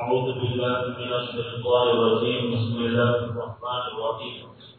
أعوذ بالله من الشيطان الرجيم بسم الله الرحمن الرحيم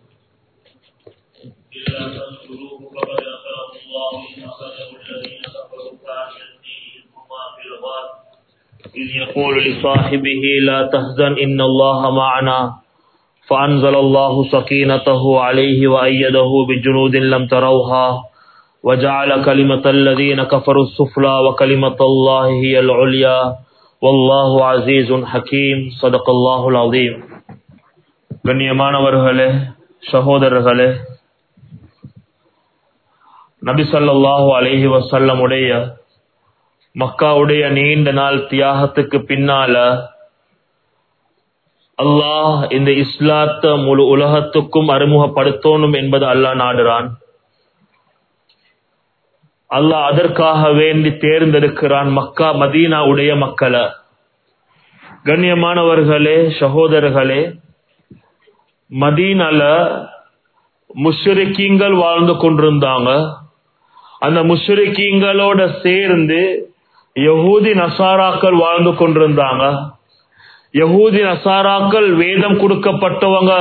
إلا تنصروه فقد نصره الله إذ أخرجه الذين كفروا ثاني اثنين هما في الغار إذ يقول لصاحبه لا تحزن إن الله معنا فأنزل الله سكينته عليه وأيده بجنود لم تروها وجعل كلمة الذين كفروا السفلى وكلمة الله هي العليا والله عزيز حكيم صدق الله العظيم கண்ணியமானவர்களே சகோதரர்களே நபி ஸல்லல்லாஹு அலைஹி வஸல்லம் உடைய மக்காவுடைய நீண்ட நாள் தியாகத்துக்கு பின்னால அல்லாஹ் இந்த இஸ்லாத்தை முழு உலகத்துக்கும் அறிமுகப்படுத்தணும் என்பது அல்லாஹ் நாடுறான் அல்லாஹ் அதற்காக வேண்டி தேர்ந்தெடுக்கிறான் மக்கா மதீனா உடைய மக்களை கண்ணியமானவர்களே சகோதரர்களே மதீனால முஷ்ரிக்கீங்கள் வாழ்ந்து கொண்டிருந்தாங்க அந்த முஷ்ரிக்கீங்களோட சேர்ந்து யகூதி நசாராக்கள் வாழ்ந்து கொண்டிருந்தாங்க யகூதி நசாராக்கள் வேதம் கொடுக்கப்பட்டவங்க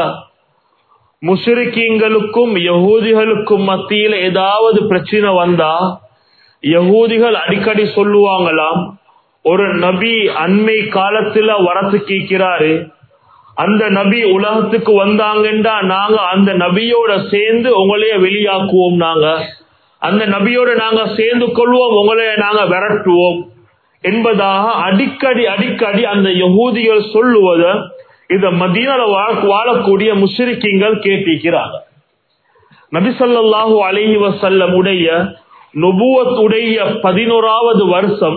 முஷ்ரிக்கீங்களுக்கும் யகூதிகளுக்கும் மத்தியில் ஏதாவது பிரச்சனை வந்தா யகூதிகள் அடிக்கடி சொல்லுவாங்களாம் ஒரு நபி அண்மை காலத்துல வரத்து கேட்கிறாரு அந்த நபி உலகத்துக்கு வந்தாங்கன்றா நாங்க அந்த நபியோட சேர்ந்து உங்களைய வெளியாக்குவோம் நாங்க அந்த நபியோட நாங்க சேர்ந்து கொள்வோம் உங்களைய நாங்க விரட்டுவோம் என்பதாக அடிக்கடி அடிக்கடி அந்த யகூதிகள் சொல்லுவத இத மதீனால வாழக்கூடிய முஷ்ரிக்கீங்கள் கேட்டிருக்கிறாங்க நபிசல்லாஹு அலஹி வசல்லம் உடைய நுபுவத்துடைய பதினோராவது வருஷம்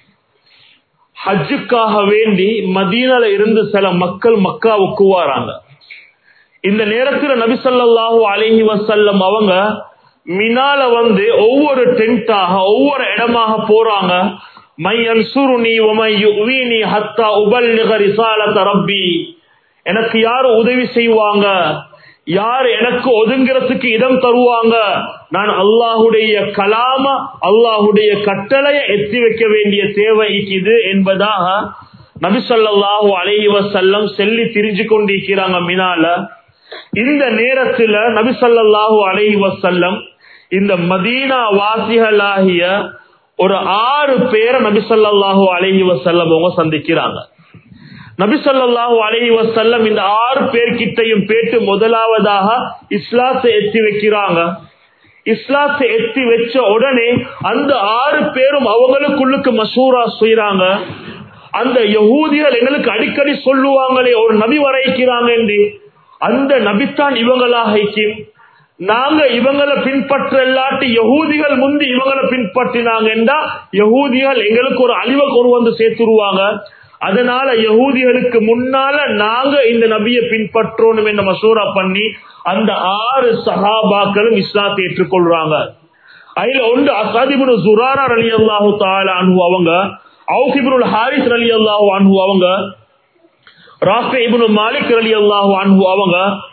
ஹஜ்ஜுக்காக வேண்டி மதீனால இருந்து சில மக்கள் மக்காவுக்கு வராங்க இந்த நேரத்தில் நபிசல்லாஹு அலஹி வசல்லம் அவங்க மினால வந்து ஒவ்வொரு டென்ட்டாக ஒவ்வொரு இடமாக போறாங்க மையன் சுருணி உமையுவீனி ஹத்தா உபல்லிக ரிசாலத ரப்பி எனக்கு யார் உதவி செய்வாங்க யார் எனக்கு ஒதுங்கிறதுக்கு இடம் தருவாங்க நான் அல்லாஹுடைய கலாம அல்லாஹுடைய கட்டளையை எத்தி வைக்க வேண்டிய தேவை இது என்பதாக நபிசல்லாஹு அலைஹி வசல்லம் செல்லி திரிஞ்சு கொண்டிருக்கிறாங்க மினால இந்த நேரத்துல நபிசல்லாஹு அலைஹி வசல்லம் இந்த மதீனா வாசிகளாகிய ஒரு ஆறு பேரை நபிசல்லாஹு அலைஹி வசல்லம் அவங்க சந்திக்கிறாங்க நபிசல்லாஹு அலைஹி வசல்லம் இந்த ஆறு பேர்கிட்டையும் பேட்டு முதலாவதாக இஸ்லாத்தை எத்தி வைக்கிறாங்க இஸ்லாத்தை எத்தி வச்ச உடனே அந்த ஆறு பேரும் அவங்களுக்குள்ளுக்கு மசூரா செய்யறாங்க அந்த யகூதிகள் எங்களுக்கு அடிக்கடி சொல்லுவாங்களே ஒரு நபி வரைக்கிறாங்க என்று அந்த நபித்தான் இவங்களாக நாங்க இவங்களை பின்பற்ற இல்லாட்டி யகூதிகள் முந்தி இவங்களை பின்பற்றினாங்க என்றா யகூதிகள் எங்களுக்கு ஒரு அழிவை கொண்டு வந்து சேர்த்துருவாங்க அதனால யகூதிகளுக்கு முன்னால நாங்க இந்த நபியை பின்பற்றோம் என்ற மசூரா பண்ணி அந்த ஆறு சஹாபாக்களும் இஸ்லாத்தை ஏற்றுக்கொள்றாங்க அதுல ஒன்று அசாதிபுன் சுராரா அலி அல்லாஹு தாலா அனு அவங்க அவுகிபுல் ஹாரிஸ் அலி அல்லாஹு அனு அவங்க ராஃபே இபுன் மாலிக் அலி அல்லாஹு அனு அவங்க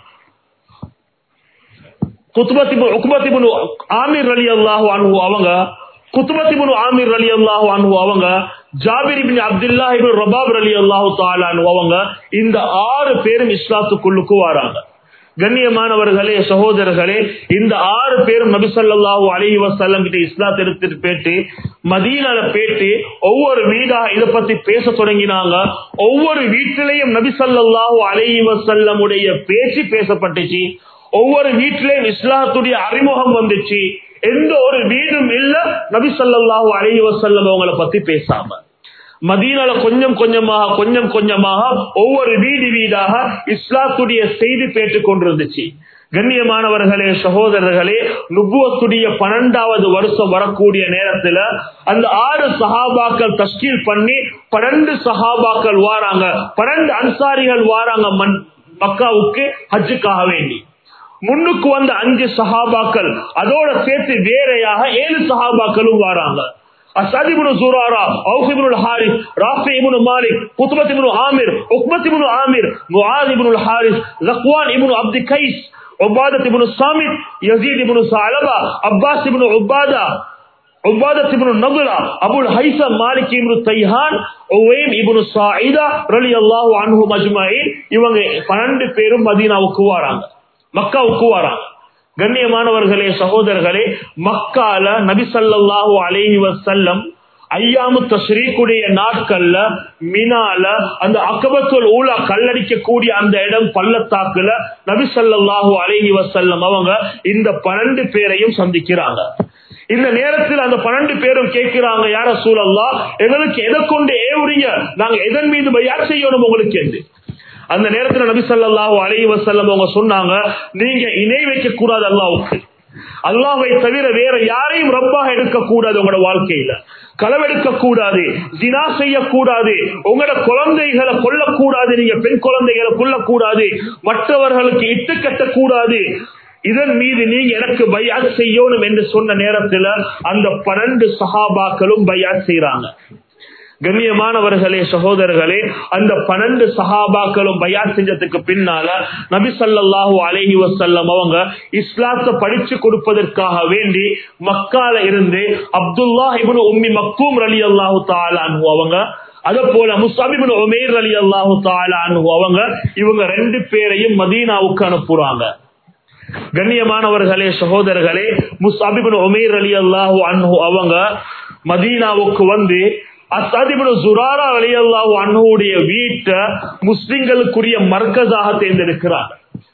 குத்பத்திபுன் ஆமீர் அலி அல்லாஹு அனு அவங்க குத்பத்திபுன் ஆமீர் அலி அல்லாஹு அனு அவங்க Jabir ibn Abdullah ibn Rabab அலி அல்லாஹு தாலான் அவங்க இந்த ஆறு பேரும் இஸ்லாத்துக்குள்ளுக்கு வராங்க கண்ணியமானவர்களே சகோதரர்களே இந்த ஆறு பேரும் நபிசல்லாஹூ அலஹி வசல்லம் கிட்ட இஸ்லாத் எடுத்துட்டு போயிட்டு மதீனால போயிட்டு ஒவ்வொரு வீடா இதை பத்தி பேச தொடங்கினாங்க ஒவ்வொரு வீட்டிலையும் நபிசல்லாஹூ அலஹி வசல்லம் உடைய பேச்சு பேசப்பட்டுச்சு ஒவ்வொரு வீட்டிலையும் இஸ்லாத்துடைய அறிமுகம் வந்துச்சு எந்த ஒரு வீடும் இல்ல நபிசல்லாஹூ அலஹி வசல்லம் அவங்கள பத்தி பேசாம மதீனால கொஞ்சம் கொஞ்சமாக கொஞ்சம் கொஞ்சமாக ஒவ்வொரு வீடு வீடாக இஸ்லாத்துடைய செய்தி பேட்டுக் கொண்டிருந்துச்சு கண்ணியமானவர்களே சகோதரர்களே நுபுவத்துடைய பன்னெண்டாவது வருஷம் வரக்கூடிய நேரத்துல அந்த ஆறு சஹாபாக்கள் தஸ்கீல் பண்ணி பன்னெண்டு சஹாபாக்கள் வாராங்க பன்னெண்டு அன்சாரிகள் வாராங்க மண் மக்காவுக்கு ஹஜ்ஜுக்காக வேண்டி முன்னுக்கு வந்த அஞ்சு சஹாபாக்கள் அதோட சேர்த்து வேறையாக ஏழு சஹாபாக்களும் வாராங்க أسعد بن زرارة أوف بن الحارث رافع بن مالك قطبة بن عامر عقبة بن عامر معاذ بن الحارث ذقوان بن عبد كيس عبادة بن الصامت يزيد بن ثعلبة عباس بن عبادة عبادة بن النضرة أبو الهيثم مالك بن الطيهان உவேம் இப்னு சாயிதா ரலியல்லாஹு அன்ஹும் அஜ்மஈன் இவங்க 12 பேரும் மதீனாவுக்கு வராங்க மக்காவுக்கு வராங்க கண்ணியமானவர்களே சகோதரர்களே மக்கால நபி ஸல்லல்லாஹு அலைஹி வஸல்லம் ஐயாமு தஸ்ரீக்குடைய நாட்கள்ல மினால அந்த அக்கபத்துல் ஊலா கல்லடிக்கக்கூடிய அந்த இடம் பள்ளத்தாக்குல நபி ஸல்லல்லாஹு அலைஹி வஸல்லம் அவங்க இந்த 12 பேரையும் சந்திக்கிறாங்க இந்த நேரத்தில் அந்த பன்னெண்டு பேரும் கேட்கிறாங்க யார சூழல்லா எங்களுக்கு எதை கொண்டு ஏவுறீங்க நாங்க எதன் மீது பையார் செய்யணும் உங்களுக்கு என்று அந்த நேரத்தில் நபி ஸல்லல்லாஹு அலைஹி வஸல்லம் அவங்க சொன்னாங்க நீங்க இணை வைக்க கூடாது அல்லாஹ்வுக்கு அல்லாஹ்வை தவிர வேற யாரையும் ரப்பாக எடுக்க கூடாது உங்களோட வாழ்க்கையில களவெடுக்க கூடாது தினா செய்யக்கூடாது உங்களோட குழந்தைகளை கொல்லக்கூடாது நீங்க பெண் குழந்தைகளை கொல்லக்கூடாது மற்றவர்களுக்கு இட்டு கட்டக்கூடாது இதன் மீது நீங்க எனக்கு பையாத் செய்யணும் என்று சொன்ன நேரத்தில் அந்த பன்னெண்டு சஹாபாக்களும் பையாத் செய்யறாங்க கண்ணியமானவர்களே சகோதரர்களே அந்த பன்னெண்டு சஹாபாக்களும் பயாத் செஞ்சதுக்கு பின்னால நபி ஸல்லல்லாஹு அலைஹி வஸல்லம் அவங்க இஸ்லாத்தை படிச்சு கொடுப்பதற்காக வேண்டி மக்கால இருந்து அப்துல்லா இப்னு உம்மி மக்தூம் ரலியல்லாஹு தஆலா அன்ஹு அவங்க அத போல முஸ்அபிபின் உமைர் ரலியல்லாஹு தஆலா அன்ஹு அவங்க இவங்க ரெண்டு பேரையும் மதீனாவுக்கு அனுப்புறாங்க கண்ணியமானவர்களே சகோதரர்களே முஸ்அபிபின் உமைர் ரலியல்லாஹு அன்ஹு அவங்க மதீனாவுக்கு வந்து அசாதிபுர சுராரா அலியல்லாஹு அன்னுடைய வீட்டை முஸ்லிம்களுக்குரிய மர்க்கஸாக தேர்ந்தெடுக்கிறார்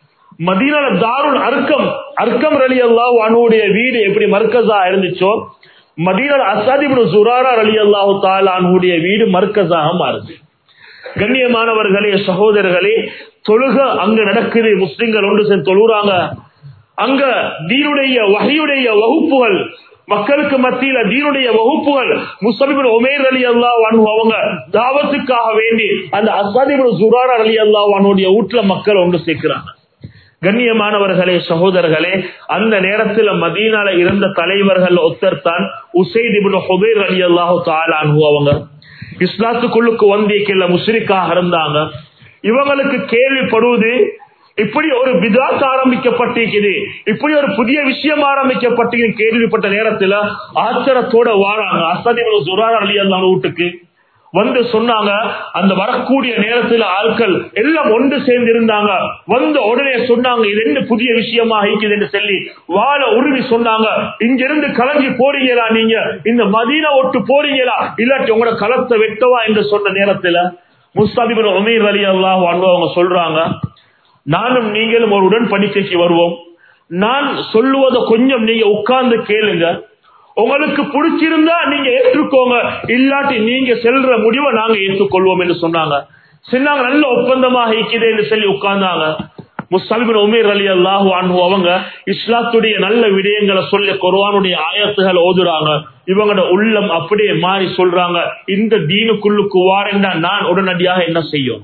மதீனால தாருல் அர்க்கம் அர்க்கம் அலி அல்லாஹ் அன்னுடைய வீடு எப்படி மர்க்கஸா இருந்துச்சோ மதீனால அசாதிபுர சுராரா அலி அல்லாஹு தாலானுடைய வீடு மர்க்கஸாக மாறுது கண்ணியமானவர்களே சகோதரர்களே தொழுக அங்க நடக்குது முஸ்லிம்கள் ஒன்று சேர்ந்து தொழுறாங்க அங்க தீனுடைய வகையுடைய வகுப்புகள் மக்களுக்கு மத்தியில தீனுடைய வகுப்புகள் முஸ்லிமின் உமேர் அலி அல்லா அவங்க தாவத்துக்காக வேண்டி அந்த அசாதிபுல் சுரார் அலி அல்லா வானுடைய வீட்டுல மக்கள் ஒன்று சேர்க்கிறாங்க கண்ணியமானவர்களே சகோதரர்களே அந்த நேரத்தில் மதீனால இருந்த தலைவர்கள் ஒத்தர் தான் உசைத் இப்னு ஹுபைர் அலி அல்லாஹு தாலானு அவங்க இஸ்லாத்துக்குள்ளுக்கு வந்தியக்கில்ல முஸ்ரிக்காக இருந்தாங்க இவங்களுக்கு கேள்விப்படுவது இப்படி ஒரு பிதாத் ஆரம்பிக்கப்பட்டிருக்குது இப்படி ஒரு புதிய விஷயம் ஆரம்பிக்கப்பட்டிருக்கு கேள்விப்பட்ட நேரத்துல ஆச்சரத்தோட வாழாங்க அசதிகள் சுரார் அலி அல்லாம வீட்டுக்கு வந்து சொன்னாங்க அந்த வரக்கூடிய நேரத்துல ஆட்கள் எல்லாம் ஒன்று சேர்ந்து இருந்தாங்க வந்த உடனே சொன்னாங்க இது என்ன புதிய விஷயமா இருக்குது என்று சொல்லி வாழ உருவி சொன்னாங்க இங்கிருந்து கலங்கி போறீங்களா நீங்க இந்த மதீனா ஒட்டு போறீங்களா இல்லாட்டி உங்களோட களத்தை வெட்டவா என்று சொன்ன நேரத்துல முஸ்தாபிபின் உமீர் அலி அல்லாஹ் அவங்க சொல்றாங்க நானும் நீங்களும் ஒரு உடன்படிக்கைக்கு வருவோம் நான் சொல்லுவதை கொஞ்சம் நீங்க உட்கார்ந்து கேளுங்க உங்களுக்கு பிடிச்சிருந்தா நீங்க ஏற்றுக்கோங்க இல்லாட்டி நீங்க செல்ற முடிவை நாங்க ஏற்றுக்கொள்வோம் என்று சொன்னாங்க சொன்னாங்க நல்ல ஒப்பந்தமாக இருக்குது என்று சொல்லி உட்கார்ந்தாங்க முஸ்தலிபின் உமீர் அலி அல்லாஹு அன்ஹு அவங்க இஸ்லாத்துடைய நல்ல விடயங்களை சொல்லி குர்ஆனுடைய ஆயத்துகள் ஓதுறாங்க இவங்களோட உள்ளம் அப்படியே மாறி சொல்றாங்க இந்த தீனுக்குள்ளுக்கு வாரண்டா நான் உடனடியாக என்ன செய்யும்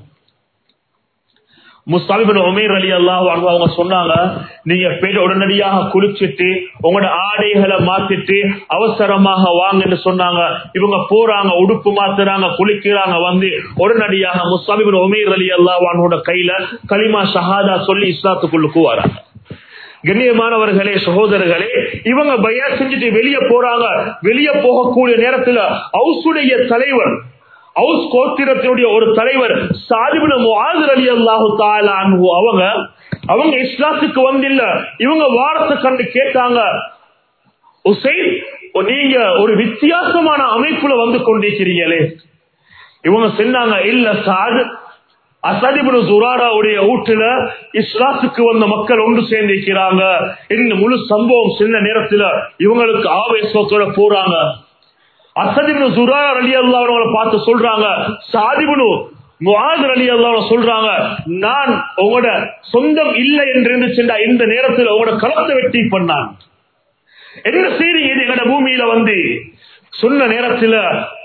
முஸ்தாபிபின் உமேர் அலி அல்லாஹ் அவங்க சொன்னாங்க நீங்க போயிட்டு உடனடியாக குளிச்சுட்டு உங்களோட ஆடைகளை மாத்திட்டு அவசரமாக வாங்கன்னு சொன்னாங்க இவங்க போறாங்க உடுப்பு மாத்துறாங்க குளிக்கிறாங்க வந்து உடனடியாக முஸ்தாபிபின் உமேர் அலி அல்லாஹ் கையில களிமா ஷஹாதா சொல்லி இஸ்லாத்துக்குள்ளுக்கு வராங்க கண்ணியமானவர்களே சகோதரர்களே இவங்க பயா செஞ்சுட்டு வெளியே போறாங்க வெளியே போகக்கூடிய நேரத்துல ஹவுசுடைய தலைவர் ஹவுஸ் கோத்திரத்தினுடைய ஒரு தலைவர் சாதிபின முஆதர் அலி அல்லாஹு தாலான்ஹு அவங்க அவங்க இஸ்லாத்துக்கு வந்தில்ல இவங்க வாரத்தை கண்டு கேட்டாங்க உசைன் நீங்க ஒரு வித்தியாசமான அமைப்புல வந்து கொண்டிருக்கிறீங்களே இவங்க சொன்னாங்க இல்ல சாது அசதிபுர சுராராவுடைய வீட்டுல இஸ்லாத்துக்கு வந்த மக்கள் ஒன்று சேர்ந்திருக்கிறாங்க இந்த முழு சம்பவம் சின்ன நேரத்துல இவங்களுக்கு ஆவேசத்தோட போறாங்க அசதிபுனு சுரார் அலி அல்லாவங்களை பார்த்து சொல்றாங்க சாதிபுனு முகாதர் அலி அல்லாவ சொல்றாங்க நான் உங்களோட சொந்தம் இல்லை என்று இருந்துச்சுண்டா இந்த நேரத்தில் உங்களோட களத்தை வெட்டி பண்ணான் என்ன செய்றீங்க இது எங்களோட பூமியில வந்து சொன்ன நேரத்தில்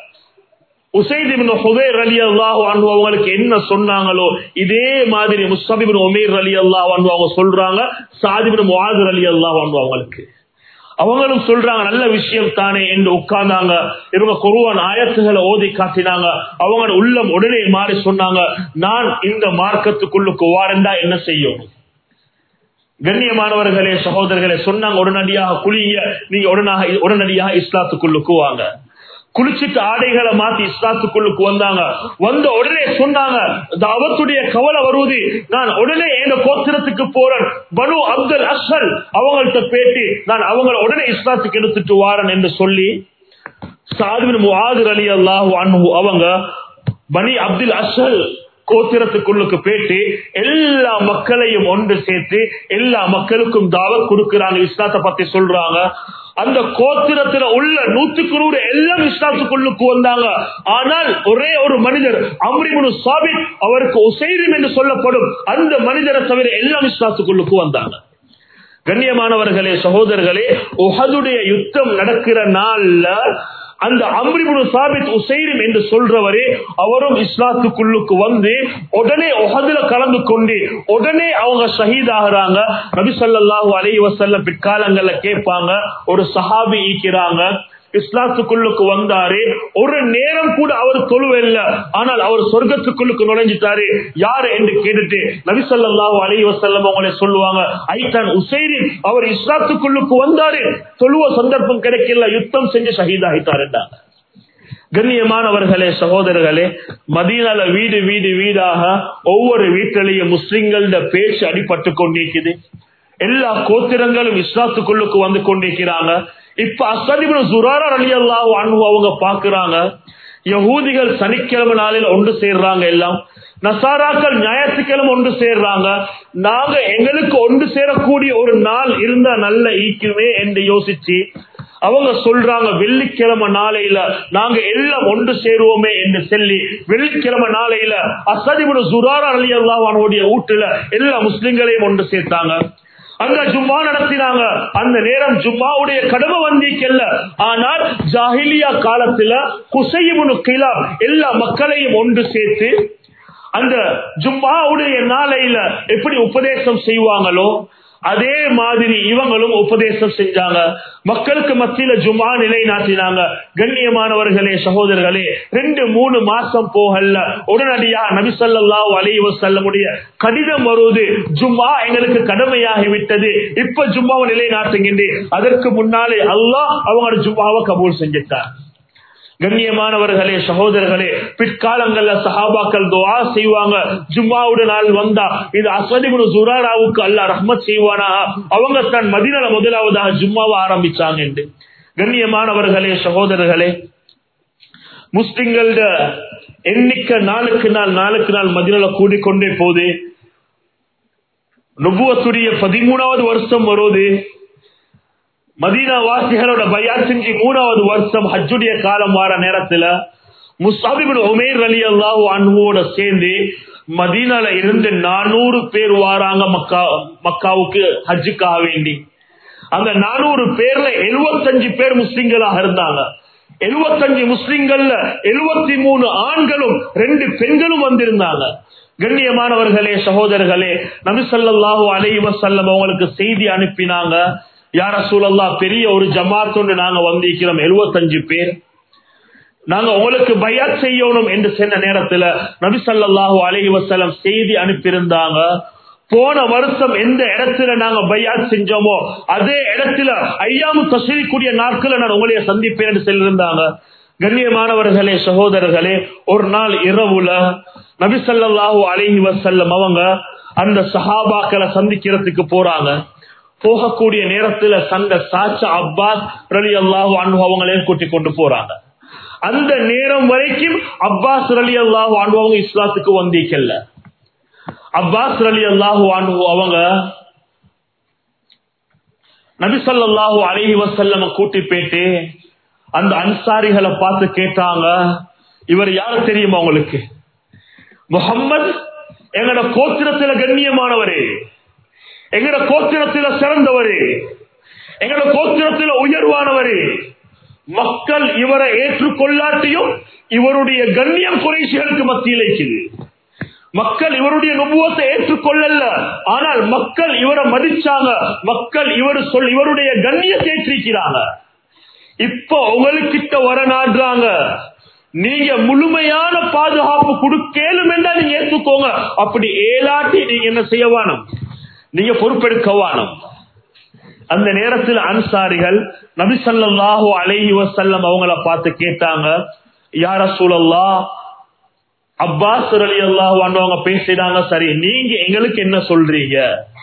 அவங்களுக்கு என்ன சொன்னாங்களோ இதே மாதிரி முஸ்தபிபின் உமேர் அலி அல்லாஹ் அவங்க சொல்றாங்க சாதிபின் முகாதர் அலி அல்லாஹ் அவங்களுக்கு அவங்களும் சொல்றாங்க நல்ல விஷயம் தானே என்று உட்கார்ந்தாங்க இவங்க குருவான் ஆயத்துகளை ஓதி காட்டினாங்க அவங்க உள்ளம் உடனே மாறி சொன்னாங்க நான் இந்த மார்க்கத்துக்குள்ளுக்கு வாரண்டா என்ன செய்யும் கண்ணியமானவர்களே சகோதரர்களே சொன்னாங்க உடனடியாக குளிங்க நீங்க உடனாக உடனடியாக இஸ்லாத்துக்குள்ளுக்கு வாங்க குளிச்சுட்டு ஆடைகளை மாத்தி இஸ்லாத்துக்குள்ளுக்கு வந்தாங்க வந்த உடனே சொன்னாங்க அவத்துடைய கவலை வருவது நான் உடனே எங்க கோத்திரத்துக்கு போறேன் பனு அப்துல் அஸ்ஹல் அவங்கள்ட்ட பேட்டி நான் அவங்கள உடனே இஸ்லாத்துக்கு எடுத்துட்டு வாரன் என்று சொல்லி சாதுவின் முஆதிர் அலி அல்லாஹு அன்ஹு அவங்க பனி அப்துல் அஸ்ஹல் கோத்திரத்துக்குள்ளுக்கு போயிட்டு எல்லா மக்களையும் ஒன்று சேர்த்து எல்லா மக்களுக்கும் தாவத் கொடுக்கிறாங்க இஸ்லாத்தை பத்தி சொல்றாங்க அந்த கோத்திரத்துல உள்ள நூத்துக்கு நூறு எல்லாம் இஸ்லாத்துக்குள்ளுக்கு வந்தாங்க ஆனால் ஒரே ஒரு மனிதர் அம்ரிபுனு சாபித் அவருக்கு உசைரிம் என்று சொல்லப்படும் அந்த மனிதரை தவிர எல்லாம் இஸ்லாத்துக்குள்ளுக்கு வந்தாங்க கண்ணியமானவர்களே சகோதரர்களே உஹதுடைய யுத்தம் நடக்கிற நாள்ல அந்த அம்ரிபுனு சாபித் உசைரிம் என்று சொல்றவரே அவரும் இஸ்லாத்துக்குள்ளுக்கு வந்து உடனே உஹதுல கலந்து கொண்டு உடனே அவங்க ஷஹீத் ஆகுறாங்க நபி ஸல்லல்லாஹு அலைஹி வஸல்லம் பிற்காலங்கள்ல கேட்பாங்க ஒரு சஹாபி ஈக்கிறாங்க இஸ்லாத்துக்குள்ளுக்கு வந்தாரு ஒரு நேரம் கூட அவர் தொழுவில்ல ஆனால் அவர் சொர்க்கத்துக்குள்ளுக்கு நுழைஞ்சிட்டாரு யாரு என்று கேட்டுட்டு நபிசல்லாஹு அலைஹி வசல்லம் அவங்களே சொல்லுவாங்க ஐத்தான் உசைரின் அவர் இஸ்லாத்துக்குள்ளுக்கு வந்தாரு தொழுவ சந்தர்ப்பம் கிடைக்கல யுத்தம் செஞ்சு ஷஹீதாகிட்டாருண்டாங்க கண்ணியமானவர்களே சகோதரர்களே மதீனால வீடு வீடு வீடாக ஒவ்வொரு வீட்டிலையும் முஸ்லிம்கள பேச்சு அடிபட்டு கொண்டிருக்குது எல்லா கோத்திரங்களும் இஸ்லாத்துக்குள்ளுக்கு வந்து கொண்டிருக்கிறாங்க இப்ப அசதிபுரம் சுராரா அலி அல்லாஹ் அவங்க பாக்குறாங்க யகூதிகள் சனிக்கிழமை நாளில் ஒன்று சேர்றாங்க எல்லாம் நசாராக்கள் ஞாயிற்றுக்கிழமை ஒன்று சேர்றாங்க நாங்க எங்களுக்கு ஒன்று சேரக்கூடிய ஒரு நாள் இருந்தா நல்ல ஈக்குமே என்று யோசிச்சு அவங்க சொல்றாங்க வெள்ளிக்கிழமை நாளையில நாங்க எல்லாம் ஒன்று சேருவோமே என்று சொல்லி வெள்ளிக்கிழமை நாளையில அசதிபுர சுராரா அலி அல்லாஹானுடைய வீட்டுல எல்லா முஸ்லிம்களையும் ஒன்று சேர்த்தாங்க அங்க ஜும்மா நடத்தினாங்க அந்த நேரம் ஜும்மாவுடைய கடமை வந்திக்கல்ல ஆனால் ஜாஹிலியா காலத்துல குசையுமுனு கிலா எல்லா மக்களையும் ஒன்று சேர்த்து அந்த ஜும்மாவுடைய நாளையில எப்படி உபதேசம் செய்வாங்களோ அதே மாதிரி இவங்களும் உபதேசம் செஞ்சாங்க மக்களுக்கு மத்தியில ஜுமா நிலைநாட்டினாங்க கண்ணியமானவர்களே சகோதரர்களே ரெண்டு மூணு மாசம் போகல உடனடியா நபிசல்லாஹு அலி வசல்லமுடைய கடிதம் வருவது ஜும்மா எங்களுக்கு கடமையாகி விட்டது இப்ப ஜும்மாவை நிலைநாட்டுகின்றே அதற்கு முன்னாலே அல்லாஹ் அவங்களோட ஜும்மாவை கபூல் செஞ்சிட்டார் கண்ணியமானவர்களே சகோதரர்களே பிற்காலங்கள்ல சஹாபாக்கள் துவா செய்வாங்க ஜும்மாவுடைய நாள் வந்தா இது அசதிபுரு சுராராவுக்கு அல்ல ரஹ்மத் செய்வானா அவங்க தன் மதினல முதலாவதாக ஜும்மாவை ஆரம்பிச்சாங்க என்று கண்ணியமானவர்களே சகோதரர்களே முஸ்லிம்கள எண்ணிக்கை நாளுக்கு நாள் நாளுக்கு நாள் மதினல கூடிக்கொண்டே போகுது நுபுவத்துடைய பதிமூணாவது வருஷம் வருவது மதீனா வாசிகளோட பயா செஞ்சு மூணாவது வருஷம் ஹஜ்ஜுடைய காலம் வார நேரத்துல முஸ்தாபிபின் உமேர் அலி அல்லாஹூ அன்போட சேர்ந்து மதீனால இருந்து நானூறு பேர் வாராங்க மக்கா மக்காவுக்கு ஹஜ்ஜுக்காக வேண்டி அந்த நானூறு பேர்ல எழுபத்தஞ்சு பேர் முஸ்லிம்களாக இருந்தாங்க எழுபத்தஞ்சு முஸ்லிம்கள்ல எழுபத்தி மூணு ஆண்களும் ரெண்டு பெண்களும் வந்திருந்தாங்க கண்ணியமானவர்களே சகோதரர்களே நபிசல்லாஹூ அலை வசல்லம் அவங்களுக்கு செய்தி அனுப்பினாங்க யார சூழல்லா பெரிய ஒரு ஜமாத் ஒன்று நாங்க வந்திருக்கிறோம் எழுபத்தஞ்சு பேர் நாங்க உங்களுக்கு பயாத் செய்யணும் என்று சொன்ன நேரத்துல நபிசல்லாஹு அலஹி வசலம் செய்தி அனுப்பியிருந்தாங்க போன வருஷம் எந்த இடத்துல நாங்க பையாத் செஞ்சோமோ அதே இடத்துல ஐயாமு தசரிக்கூடிய நாட்களை நான் உங்களைய சந்திப்பேன் என்று சொல்லியிருந்தாங்க கண்ணியமானவர்களே சகோதரர்களே ஒரு நாள் இரவுல நபிசல்லாஹு அலஹி வசல்லம் அவங்க அந்த சஹாபாக்களை சந்திக்கிறதுக்கு போறாங்க போகக்கூடிய நேரத்துல சந்த சாச்சா அப்பாஸ் ரலி அல்லாஹு அன்பு அவங்களையும் கூட்டிக் கொண்டு போறாங்க அந்த நேரம் வரைக்கும் அப்பாஸ் ரலி அல்லாஹு அன்பு இஸ்லாத்துக்கு வந்திக்கல்ல அப்பாஸ் ரலி அல்லாஹு அன்பு அவங்க நபிசல்லாஹு அலஹி வசல்லம் கூட்டி போயிட்டு அந்த அன்சாரிகளை பார்த்து கேட்டாங்க இவர் யாரு தெரியுமா உங்களுக்கு முகம்மது எங்கட கோத்திரத்துல கண்ணியமானவரே எங்கட கோத்திரத்தில சிறந்தவரு எங்கட கோத்திரத்தில உயர்வானவரு மக்கள் இவரை ஏற்றுக்கொள்ளாட்டியும் இவருடைய கண்ணியம் குறைசிகளுக்கு மத்தியில் இருக்குது மக்கள் இவருடைய நுபுவத்தை ஏற்றுக்கொள்ளல ஆனால் மக்கள் இவரை மதிச்சாங்க மக்கள் இவர் சொல் இவருடைய கண்ணியத்தை ஏற்றிருக்கிறாங்க இப்ப உங்களுக்கிட்ட வர நாடுறாங்க நீங்க முழுமையான பாதுகாப்பு கொடுக்கலும் என்றா நீங்க ஏற்றுக்கோங்க அப்படி ஏலாட்டி நீங்க என்ன செய்ய வேணும் நீங்க பொறுப்பெடுக்க வானம் அந்த நேரத்தில் அன்சாரிகள் நபி ஸல்லல்லாஹு அலைஹி வஸல்லம் அவங்கள பார்த்து கேட்டாங்க யா ரசூலல்லா அப்பாஸ் ரலியல்லாஹு அன்ஹு அவங்க பேசினாங்க சரி நீங்க எங்களுக்கு என்ன சொல்றீங்க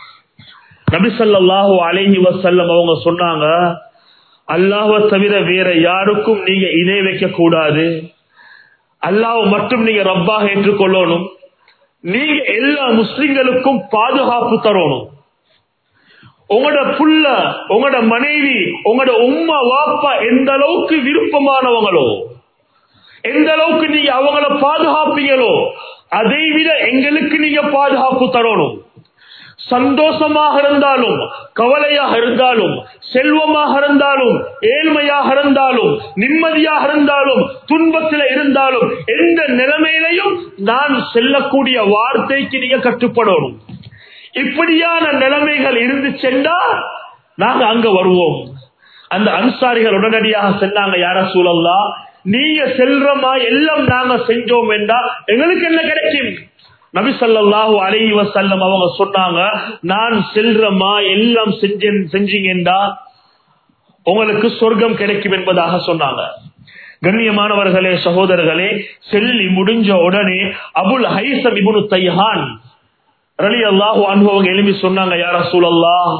நபி ஸல்லல்லாஹு அலைஹி வஸல்லம் அவங்க சொன்னாங்க அல்லாஹ்வை தவிர வேற யாருக்கும் நீங்க இணை வைக்க கூடாது அல்லாஹ் மட்டும் நீங்க ரப்பாக ஏற்றுக்கொள்ளணும் நீங்க எல்லா முஸ்லிம்களுக்கும் பாதுகாப்பு தரணும் உங்களோட புள்ள உங்களோட மனைவி உங்களோட உம்மா வாப்பா எந்த அளவுக்கு விருப்பமானவங்களோ எந்த அளவுக்கு நீங்க அவங்கள பாதுகாப்பீங்களோ அதை விட எங்களுக்கு நீங்க பாதுகாப்பு தரணும் சந்தோஷமாக இருந்தாலும் கவலையாக இருந்தாலும் செல்வமாக இருந்தாலும் ஏழ்மையாக இருந்தாலும் நிம்மதியாக இருந்தாலும் துன்பத்தில் இருந்தாலும் எந்த நிலைமையிலையும் நான் செல்லக்கூடிய வார்த்தைக்கு நீங்க கட்டுப்படணும் இப்படியான நிலைமைகள் இருந்து சென்றா நாங்க அங்க வருவோம் அந்த அன்சாரிகள் உடனடியாக சொன்னாங்க யார சூழல்லா நீங்க செல்றமா எல்லாம் நாங்க செஞ்சோம் என்றா எங்களுக்கு என்ன கிடைக்கும் நபி ஸல்லல்லாஹு அலைஹி வஸல்லம் அவங்க சொன்னாங்க நான் செல்றமா எல்லாம் செஞ்சேன் செஞ்சீங்கடா உங்களுக்கு சொர்க்கம் கிடைக்கும் என்பதாக சொன்னாங்க கண்ணியமானவர்களே சகோதரர்களே செல்லி முடிஞ்ச உடனே அபுல் ஹைசம் இப்னு தைஹான் ரலியல்லாஹு அன்ஹு அவங்க எழுப்பி சொன்னாங்க யா ரசூலல்லாஹ்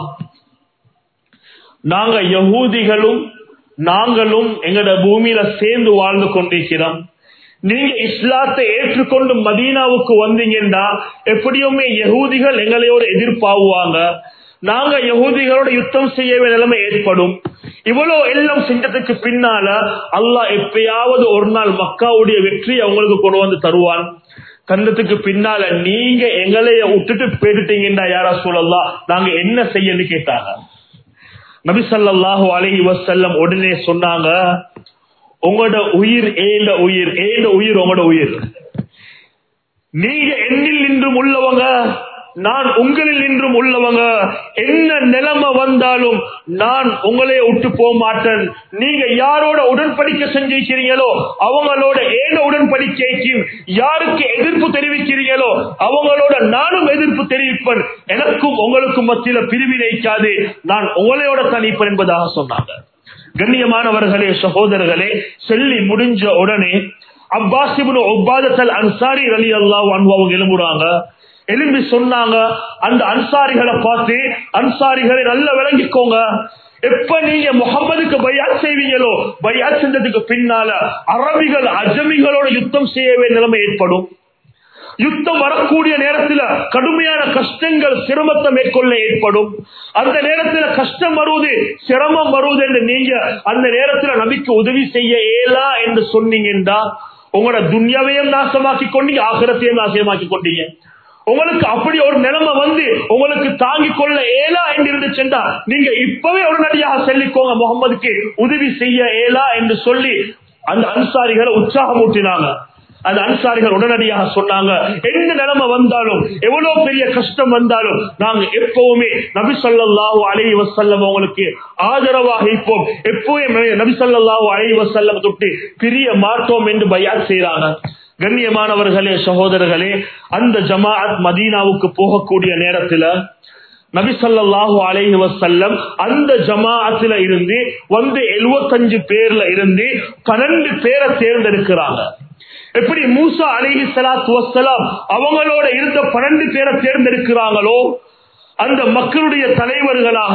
நாங்க யகூதிகளும் நாங்களும் எங்கட பூமியில சேர்ந்து வாழ்ந்து கொண்டிருக்கிறோம் நீங்க இஸ்லாத்தை ஏற்றுக்கொண்டு மதீனாவுக்கு வந்தீங்கன்னா எப்படியுமே யகூதிகள் எங்களையோட எதிர்ப்பாவுவாங்க நாங்க யகூதிகளோட யுத்தம் செய்ய வேண்டிய நிலைமை ஏற்படும் இவ்வளவு எல்லாம் செஞ்சதுக்கு பின்னால அல்லாஹ் எப்பயாவது ஒரு நாள் மக்காவுடைய வெற்றி அவங்களுக்கு கொண்டு வந்து தருவான் கண்டத்துக்கு பின்னால நீங்க எங்களைய விட்டுட்டு போயிட்டீங்கன்னா யாரா சொல்லலாம் நாங்க என்ன செய்யன்னு கேட்டாங்க நபி ஸல்லல்லாஹு அலைஹி வஸல்லம் உடனே சொன்னாங்க உங்களோட உயிர் ஏண்ட உயிர் ஏண்ட உயிர் உங்களோட உயிர் நீங்க என்னில் நின்றும் உள்ளவங்க நான் உங்களில் நின்றும் உள்ளவங்க என்ன நிலைமை வந்தாலும் நான் உங்களே விட்டு போக மாட்டேன் நீங்க யாரோட உடன்படிக்கை செஞ்சிருக்கிறீங்களோ அவங்களோட ஏன உடன்படிக்கைக்கு யாருக்கு எதிர்ப்பு தெரிவிக்கிறீங்களோ அவங்களோட நானும் எதிர்ப்பு தெரிவிப்பேன் எனக்கும் உங்களுக்கும் மத்தியில பிரிவினைக்காது நான் உங்களையோட தனிப்பேன் என்பதாக சொன்னாங்க கண்ணியமானவர்களே சகோதரர்களே சொல்லி முடிஞ்ச உடனே அப்பாசிபுன் ஒப்பாதத்தல் அன்சாரி அலி அல்லா அவங்க எழும்புறாங்க எழும்பி சொன்னாங்க அந்த அன்சாரிகளை பார்த்து அன்சாரிகளை நல்லா விளங்கிக்கோங்க எப்ப நீங்க முகமதுக்கு பையாத் செய்வீங்களோ பையாத் செஞ்சதுக்கு பின்னால அரபிகள் அஜமிகளோட யுத்தம் செய்ய வேண்டிய நிலைமை ஏற்படும் யுத்தம் வரக்கூடிய நேரத்தில் கடுமையான கஷ்டங்கள் சிரமத்தை மேற்கொள்ள ஏற்படும் அந்த நேரத்தில் கஷ்டம் வருவது சிரமம் வருவது என்று நீங்க அந்த நேரத்தில் நபிக்கு உதவி செய்ய இயலா என்று சொன்னீங்கன்னா உங்களோட துன்யாவையும் நாசமாக்கி கொண்டீங்க ஆகிரத்தையும் நாசமாக்கி கொண்டீங்க உங்களுக்கு அப்படி ஒரு நிலைமை வந்து உங்களுக்கு தாங்கிக் கொள்ள ஏலா என்று இருந்துச்சுண்டா நீங்க இப்பவே உடனடியாக சொல்லிக்கோங்க முகமதுக்கு உதவி செய்ய ஏலா என்று சொல்லி அந்த அன்சாரிகளை உற்சாகமூட்டினாங்க அந்த அன்சாரிகள் உடனடியாக சொன்னாங்க என்ன நிலைமை வந்தாலும் எவ்வளவு பெரிய கஷ்டம் வந்தாலும் நாங்க எப்பவுமே நபி சொல்லாஹு அலைஹி வசல்லம் உங்களுக்கு ஆதரவாக இருப்போம் எப்பவுமே நபி சொல்லாஹு அலைஹி வசல்லம் தொட்டு பிரிய மாட்டோம் என்று பயாத் செய்யறாங்க கண்ணியமானவர்களே சகோதரர்களே அந்த ஜமாஅத் மதீனாவுக்கு போகக்கூடிய நேரத்துல நபி ஸல்லல்லாஹு அலைஹி வஸல்லம் அந்த ஜமாஅத்துல இருந்து வந்து 75 பேர்ல இருந்து 12 பேரை தேர்ந்தெடுக்கிறாங்க எப்படி மூசா அலைஹி ஸலாத்து வஸ்ஸலாம் அவங்களோட இருந்த 12 பேரை தேர்ந்தெடுக்கிறாங்களோ அந்த மக்களுடைய தலைவர்களாக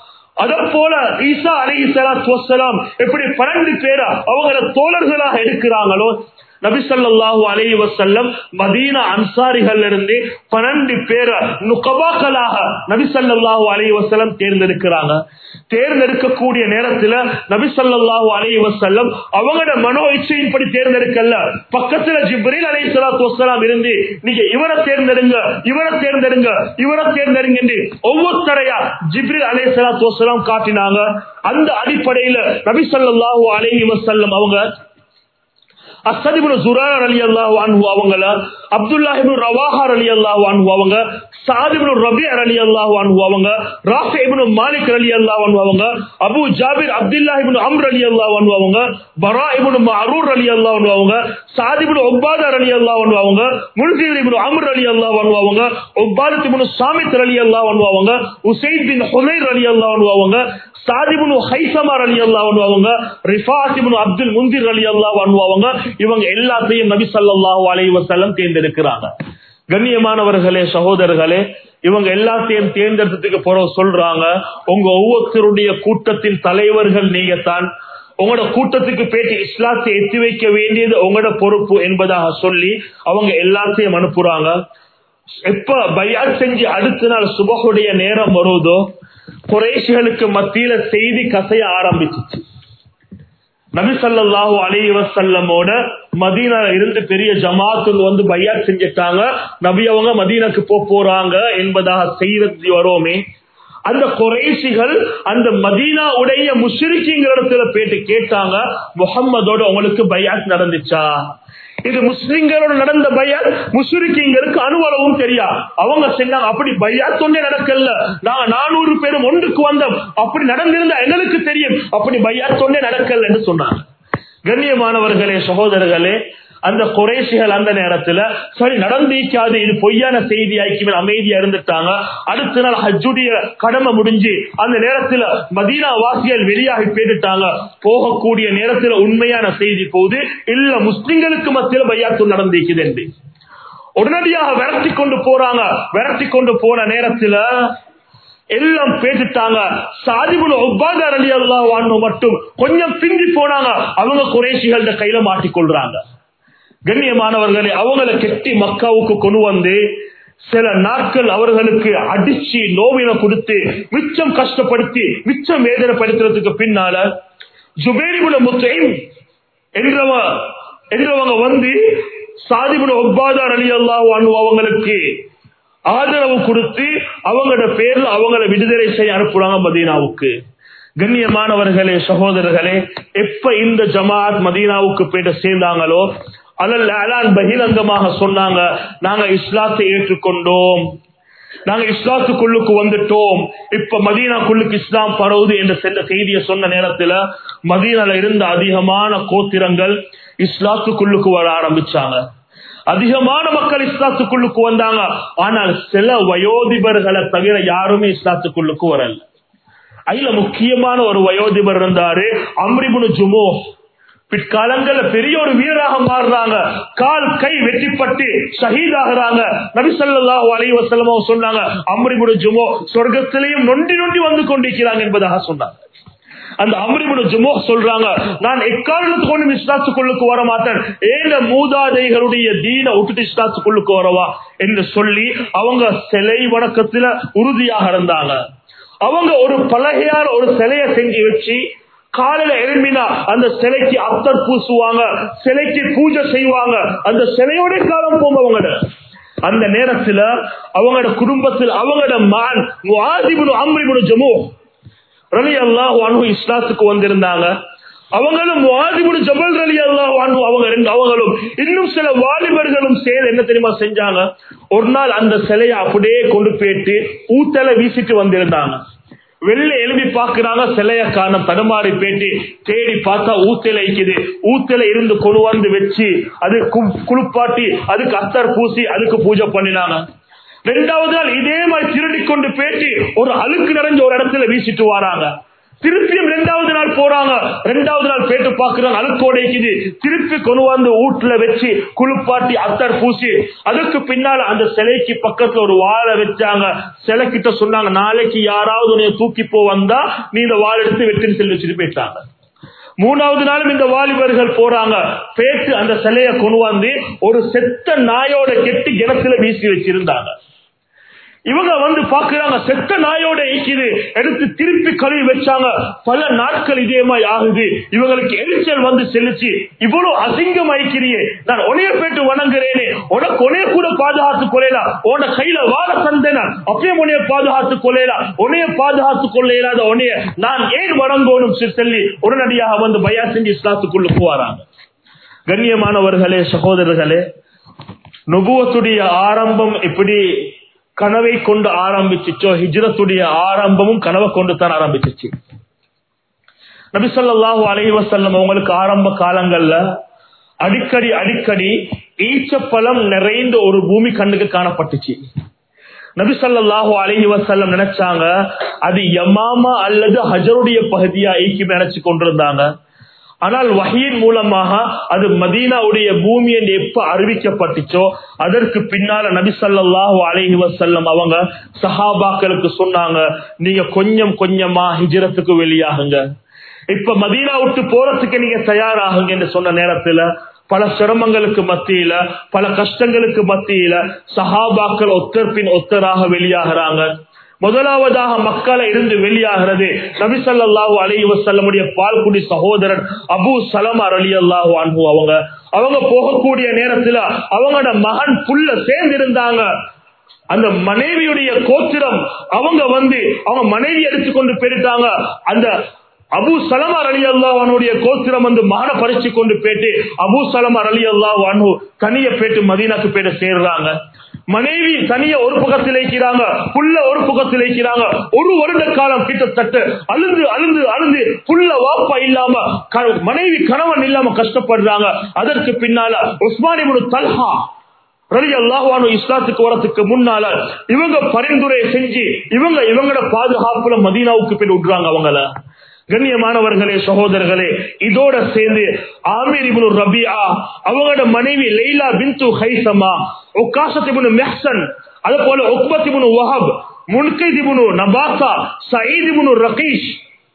அதே போல ஈசா அலைஹி ஸலாத்து வஸ்ஸலாம் எப்படி 12 பேரை அவங்கள தோழர்களாக எடுக்கிறாங்களோ நபிசல்லாஹு அலைஹி வசல்லம் மதீனா அன்சாரிகள் இருந்து பன்னெண்டு பேரை நுகபாக்களாக நபிசல்லாஹு அலைஹி வசல்லம் தேர்ந்தெடுக்கிறாங்க தேர்ந்தெடுக்கக்கூடிய நேரத்துல நபிசல்லாஹு அலைஹி வசல்லம் அவங்களோட மனோ இச்சையின்படி தேர்ந்தெடுக்கல பக்கத்துல ஜிப்ரீல் அலைஹி ஸலாத்து வஸ்ஸலாம் இருந்து நீங்க இவரை தேர்ந்தெடுங்க இவரை தேர்ந்தெடுங்க இவரை தேர்ந்தெடுங்க என்று ஒவ்வொருத்தரையா ஜிப்ரீல் அலைஹி ஸலாத்து வஸ்ஸலாம் காட்டினாங்க அந்த அடிப்படையில நபிசல்லாஹு அலைஹி வசல்லம் அவங்க அசதிபுர சுரார் அலி அல்லாஹ் அவங்கள அப்துல்லாஹிபு ரவாஹார் அலி அல்லாஹ் அவங்க சாதிபு ரபி அலி அல்லாஹ் அவங்க ராஃபி இப்னு மாலிக் அலி அல்லாஹ் அவங்க அபு ஜாபிர் அப்துல்லாஹ் இப்னு அம்ர் அலி அல்லாஹ் அவங்க பரா இப்னு மஅரூர் அலி அல்லாஹ் அவங்க சாதிபு உபாதர் அலி அல்லாஹ் அவங்க முன்சீர் இப்னு அம்ர் அலி அல்லாஹ் அவங்க உபாதத் இப்னு சாமித் அலி அல்லாஹ் அவங்க உசைத் பின் ஹுமைர் அலி அல்லாஹ் அவங்க சாதிபுனு ஹைசமார் அலி அல்லாஹ் அவங்க ரிஃபாத் இப்னு அப்துல் முந்திர் அலி அல்லாஹ் அவங்க இவங்க எல்லாத்தையும் நபி ஸல்லல்லாஹு அலைஹி வஸல்லம் தேர்ந்தெடுக்கிறாங்க கண்ணியமானவர்களே சகோதரர்களே இவங்க எல்லாத்தையும் தேர்ந்தெடுத்ததுக்கு பிறகு சொல்றாங்க உங்க ஒவ்வொருத்தருடைய கூட்டத்தின் தலைவர்கள் நீங்க தான் உங்களோட கூட்டத்துக்கு போயிட்டு இஸ்லாத்தை எத்தி வைக்க வேண்டியது உங்களோட பொறுப்பு என்பதாக சொல்லி அவங்க எல்லாத்தையும் அனுப்புறாங்க எப்ப பயாத் செஞ்சு அடுத்த நாள் சுபகுடைய நேரம் வருவதோ குறைஷிகளுக்கு மத்தியில செய்தி கசைய ஆரம்பிச்சிச்சு நபி ஸல்லல்லாஹு அலைஹி வஸல்லமோட மதீனால இருந்து பெரிய ஜமாத்துல் வந்து பையாத் செஞ்சுட்டாங்க நபி அவங்க மதீனாக்கு போக போறாங்க என்பதாக செய்தி வரோமே அந்த குறைசிகள் அந்த மதீனா உடைய முஷ்ரிக்கிங்கிற இடத்துல போயிட்டு கேட்டாங்க முகம்மதோட உங்களுக்கு பையாத் நடந்துச்சா இது முஸ்லிம்களோட நடந்த பையாத் முஸ்லிம்களுக்கு அனுபவமும் தெரியா அவங்க சொன்னாங்க அப்படி பையாத் ஒன்றே நடக்கல நாங்க நானூறு பேரும் ஒன்றுக்கு வந்தோம் அப்படி நடந்திருந்தா எங்களுக்கு தெரியும் அப்படி பையாத் ஒன்றே நடக்கல என்று சொன்னாங்க கண்ணியமானவர்களே சகோதரர்களே அந்த குறைசிகள் அந்த நேரத்துல சரி நடந்திருக்காது இது பொய்யான செய்தி ஆக்கி அமைதியா இருந்துட்டாங்க அடுத்த நாள் ஹஜ்ஜுடைய கடமை முடிஞ்சு அந்த நேரத்துல மதீனா வாசிகள் வெளியாகி போயிட்டாங்க போகக்கூடிய நேரத்துல உண்மையான செய்தி போகுது இல்ல முஸ்லிம்களுக்கு மத்தியில பையாத்து நடந்திருக்குது என்று உடனடியாக விரட்டி கொண்டு போறாங்க விரட்டி கொண்டு போன நேரத்துல எல்லாம் பேசிட்டாங்க சாதிபுல் ஒப்பாதார் அலி அல்லாஹ் மட்டும் கொஞ்சம் பிந்தி போனாங்க அவங்க குறைசிகள கையில மாட்டிக்கொள்றாங்க கண்ணியமானவர்களை அவங்கள கெட்டி மக்காவுக்கு கொண்டு வந்து சில நாட்கள் அவர்களுக்கு அடிச்சு நோவின கொடுத்து மிச்சம் கஷ்டப்படுத்தி மிச்சம் வேதனைப்படுத்துறதுக்கு பின்னால ஜுபேரிபுல முத்தையும் என்றவ என்றவங்க வந்து சாதிபுல ஒப்பாதார் அலி அல்லாஹ் அவங்களுக்கு ஆதரவு கொடுத்து அவங்களோட பேர்ல அவங்கள விடுதலை செய்ய அனுப்புறாங்க மதீனாவுக்கு கண்ணியமானவர்களே சகோதரர்களே எப்ப இந்த ஜமாத் மதீனாவுக்கு போயிட்டு சேர்ந்தாங்களோ அதில் அலான் பகிரங்கமாக சொன்னாங்க நாங்க இஸ்லாத்தை ஏற்றுக்கொண்டோம் நாங்க இஸ்லாத்துக்குள்ளுக்கு வந்துட்டோம் இப்ப மதீனாக்குள்ளுக்கு இஸ்லாம் பரவுது என்ற சென்ற செய்தியை சொன்ன நேரத்துல மதீனால இருந்த அதிகமான கோத்திரங்கள் இஸ்லாத்துக்குள்ளுக்கு வர ஆரம்பிச்சாங்க அதிகமான மக்கள் இஸ்லாத்துக்குள்ளுக்கு வந்தாங்க ஆனால் சில வயோதிபர்களை தவிர யாருமே இஸ்லாத்துக்குள்ளுக்கு வரல அதுல முக்கியமான ஒரு வயோதிபர் இருந்தாரு அம்ரிபுனு ஜுமோ பிற்காலங்கள்ல பெரிய ஒரு வீரராக மாறுறாங்க கால் கை வெட்டிப்பட்டு ஷஹீதாகிறாங்க நபிசல்லாஹு அலைஹி வஸல்லம் சொன்னாங்க அம்ரிபுனு ஜுமோ சொர்க்கத்திலேயும் நொண்டி நொண்டி வந்து கொண்டிருக்கிறாங்க என்பதாக சொன்னாங்க அந்த அம்ரிபுன ஜுமோ சொல்றாங்க நான் எக்காரணத்துக்கு ஒன்றும் இஸ்லாத்துக்குள்ளுக்கு வர மாட்டேன் ஏன மூதாதைகளுடைய தீன விட்டுட்டு இஸ்லாத்துக்குள்ளுக்கு வரவா என்று சொல்லி அவங்க சிலை வணக்கத்துல உறுதியாக இருந்தாங்க அவங்க ஒரு பலகையால ஒரு சிலையை செஞ்சு வச்சு காலையில எழுப்பினா அந்த சிலைக்கு அத்தர் பூசுவாங்க சிலைக்கு பூஜை செய்வாங்க அந்த சிலையோட காலம் போங்க அந்த நேரத்துல அவங்களோட குடும்பத்தில் அவங்களோட மான் வாதிபுடு அம்ரிபுடு ஜமு ரலி அல்லாஹ் அனு இஸ்லாத்துக்கு வந்திருந்தாங்க அவங்களும் வாலிபுடு ஜபல் ரலி அல்லாஹ் அனு அவங்க ரெண்டு அவங்களும் இன்னும் சில வாலிபர்களும் சேர்ந்து என்ன தெரியுமா செஞ்சாங்க ஒரு நாள் அந்த சிலையை அப்படியே கொண்டு போயிட்டு ஊத்தலை வீசிட்டு வந்திருந்தாங்க வெளில எழுதி பாக்குறாங்க சிலைய காணம் தடுமாறி பேட்டி தேடி பார்த்தா ஊத்தலை இருக்குது ஊத்தலை இருந்து கொண்டு வந்து வச்சு அது குளிப்பாட்டி அதுக்கு அத்தர் பூசி அதுக்கு பூஜை பண்ணினாங்க ரெண்டாவது நாள் இதே மாதிரி திருடி கொண்டு பேட்டி ஒரு அழுக்கு நிறைஞ்ச ஒரு இடத்துல வீசிட்டு வராங்க திருப்பியும் ரெண்டாவது நாள் போறாங்க ரெண்டாவது நாள் பேட்டு பாக்குறாங்க அழுக்கோடைக்குது திருப்பி கொண்டு வந்து வீட்டுல வச்சு குளிப்பாட்டி அத்தர் பூசி அதுக்கு பின்னால அந்த சிலைக்கு பக்கத்துல ஒரு வாழை வச்சாங்க சிலை கிட்ட சொன்னாங்க நாளைக்கு யாராவது உன்னைய தூக்கி போ வந்தா நீ இந்த வாழை எடுத்து வெட்டின்னு சொல்லி வச்சுட்டு போயிட்டாங்க மூணாவது நாளும் இந்த வாலிபர்கள் போறாங்க பேட்டு அந்த சிலையை கொண்டு வந்து ஒரு செத்த நாயோட கெட்டி கிணத்துல வீசி வச்சிருந்தாங்க இவங்க வந்து பாக்குறாங்க செத்த நாயோட ஈக்குது எடுத்து திருப்பி கழுவி வச்சாங்க பல நாட்கள் இதே மாதிரி ஆகுது இவங்களுக்கு எரிச்சல் வந்து செலுத்தி இவ்வளவு அசிங்கம் ஐக்கிறியே நான் உனைய பேட்டு வணங்குறேனே உனக்கு உனைய கூட பாதுகாத்து கொள்ளலாம் உன கையில வாழ தந்தேன் அப்பயே உனைய பாதுகாத்து கொள்ளலாம் உனைய பாதுகாத்து கொள்ள இயலாத உனைய நான் ஏன் வணங்கணும் சொல்லி உடனடியாக வந்து பயா செஞ்சு இஸ்லாத்துக்குள்ள போவாராங்க கண்ணியமானவர்களே சகோதரர்களே நுபுவத்துடைய ஆரம்பம் எப்படி கனவை கொண்டு ஆரம்பிச்சுச்சோ ஹிஜ்ரத்துடைய ஆரம்பமும் கனவை கொண்டு தான் ஆரம்பிச்சிச்சு நபிசல்லாஹு அலஹி வசல்லம் அவங்களுக்கு ஆரம்ப காலங்கள்ல அடிக்கடி அடிக்கடி ஈச்சப்பழம் நிறைந்த ஒரு பூமி கண்ணுக்கு காணப்பட்டுச்சு நபிசல்லாஹு அலஹி வசல்லம் நினைச்சாங்க அது யமாமா அல்லது ஹஜருடைய பகுதியா ஈக்கி நினைச்சு கொண்டிருந்தாங்க ஆனால் வகையின் மூலமாக அது மதீனாவுடைய பூமி என்று எப்ப அறிவிக்கப்பட்டுச்சோ அதற்கு பின்னால நபி சல்லாஹூ அலஹி வசல்லம் அவங்க சஹாபாக்களுக்கு சொன்னாங்க நீங்க கொஞ்சம் கொஞ்சமா ஹிஜரத்துக்கு வெளியாகுங்க இப்ப மதீனா விட்டு போறதுக்கு நீங்க தயாராகுங்க என்று சொன்ன நேரத்துல பல சிரமங்களுக்கு மத்தியில பல கஷ்டங்களுக்கு மத்தியில சஹாபாக்கள் ஒத்தர் பின் ஒத்தராக வெளியாகிறாங்க முதலாவதாக மக்களை இருந்து வெளியாகிறது நபிசல்லாஹு அலி வசல்லமுடைய பால்குடி சகோதரன் அபு சலமார் அலி அல்லாஹு அன்பு அவங்க அவங்க போகக்கூடிய நேரத்துல அவங்களோட மகன் புல்ல சேர்ந்து இருந்தாங்க அந்த மனைவியுடைய கோத்திரம் அவங்க வந்து அவங்க மனைவி எடுத்துக்கொண்டு போயிட்டாங்க அந்த அபு சலமார் அலி அல்லாஹனுடைய கோத்திரம் வந்து மகன பறிச்சு கொண்டு போயிட்டு அபு சலமார் அலி அல்லாஹ் அனு தனிய போயிட்டு மதீனாக்கு போயிட்டு சேர்றாங்க மனைவி தனிய ஒரு பக்கத்தில் வைக்கிறாங்க புள்ள ஒரு பக்கத்தில் வைக்கிறாங்க ஒரு வருட காலம் கிட்டத்தட்ட அழுந்து அழுந்து அழுந்து புள்ள வாப்பா இல்லாம மனைவி கணவன் இல்லாம கஷ்டப்படுறாங்க அதற்கு பின்னால உஸ்மானிபுடு தல்ஹா ரலி அல்லாஹானு இஸ்லாத்துக்கு வரத்துக்கு முன்னால இவங்க பரிந்துரை செஞ்சு இவங்க இவங்களோட பாதுகாப்புல மதீனாவுக்கு போய் விடுறாங்க அவங்கள கண்ணியமானவர்களே சகோதரர்களே இதோட சேர்ந்து ஆமீர் இப்னு ரபியா அவங்களோட மனைவி லைலா பின்து ஹைசமா உக்காசத் இப்னு மெஹ்சன் அது போல Uqbah ibn Wahb Munqidh ibn Nabasa Saeed ibn Raqish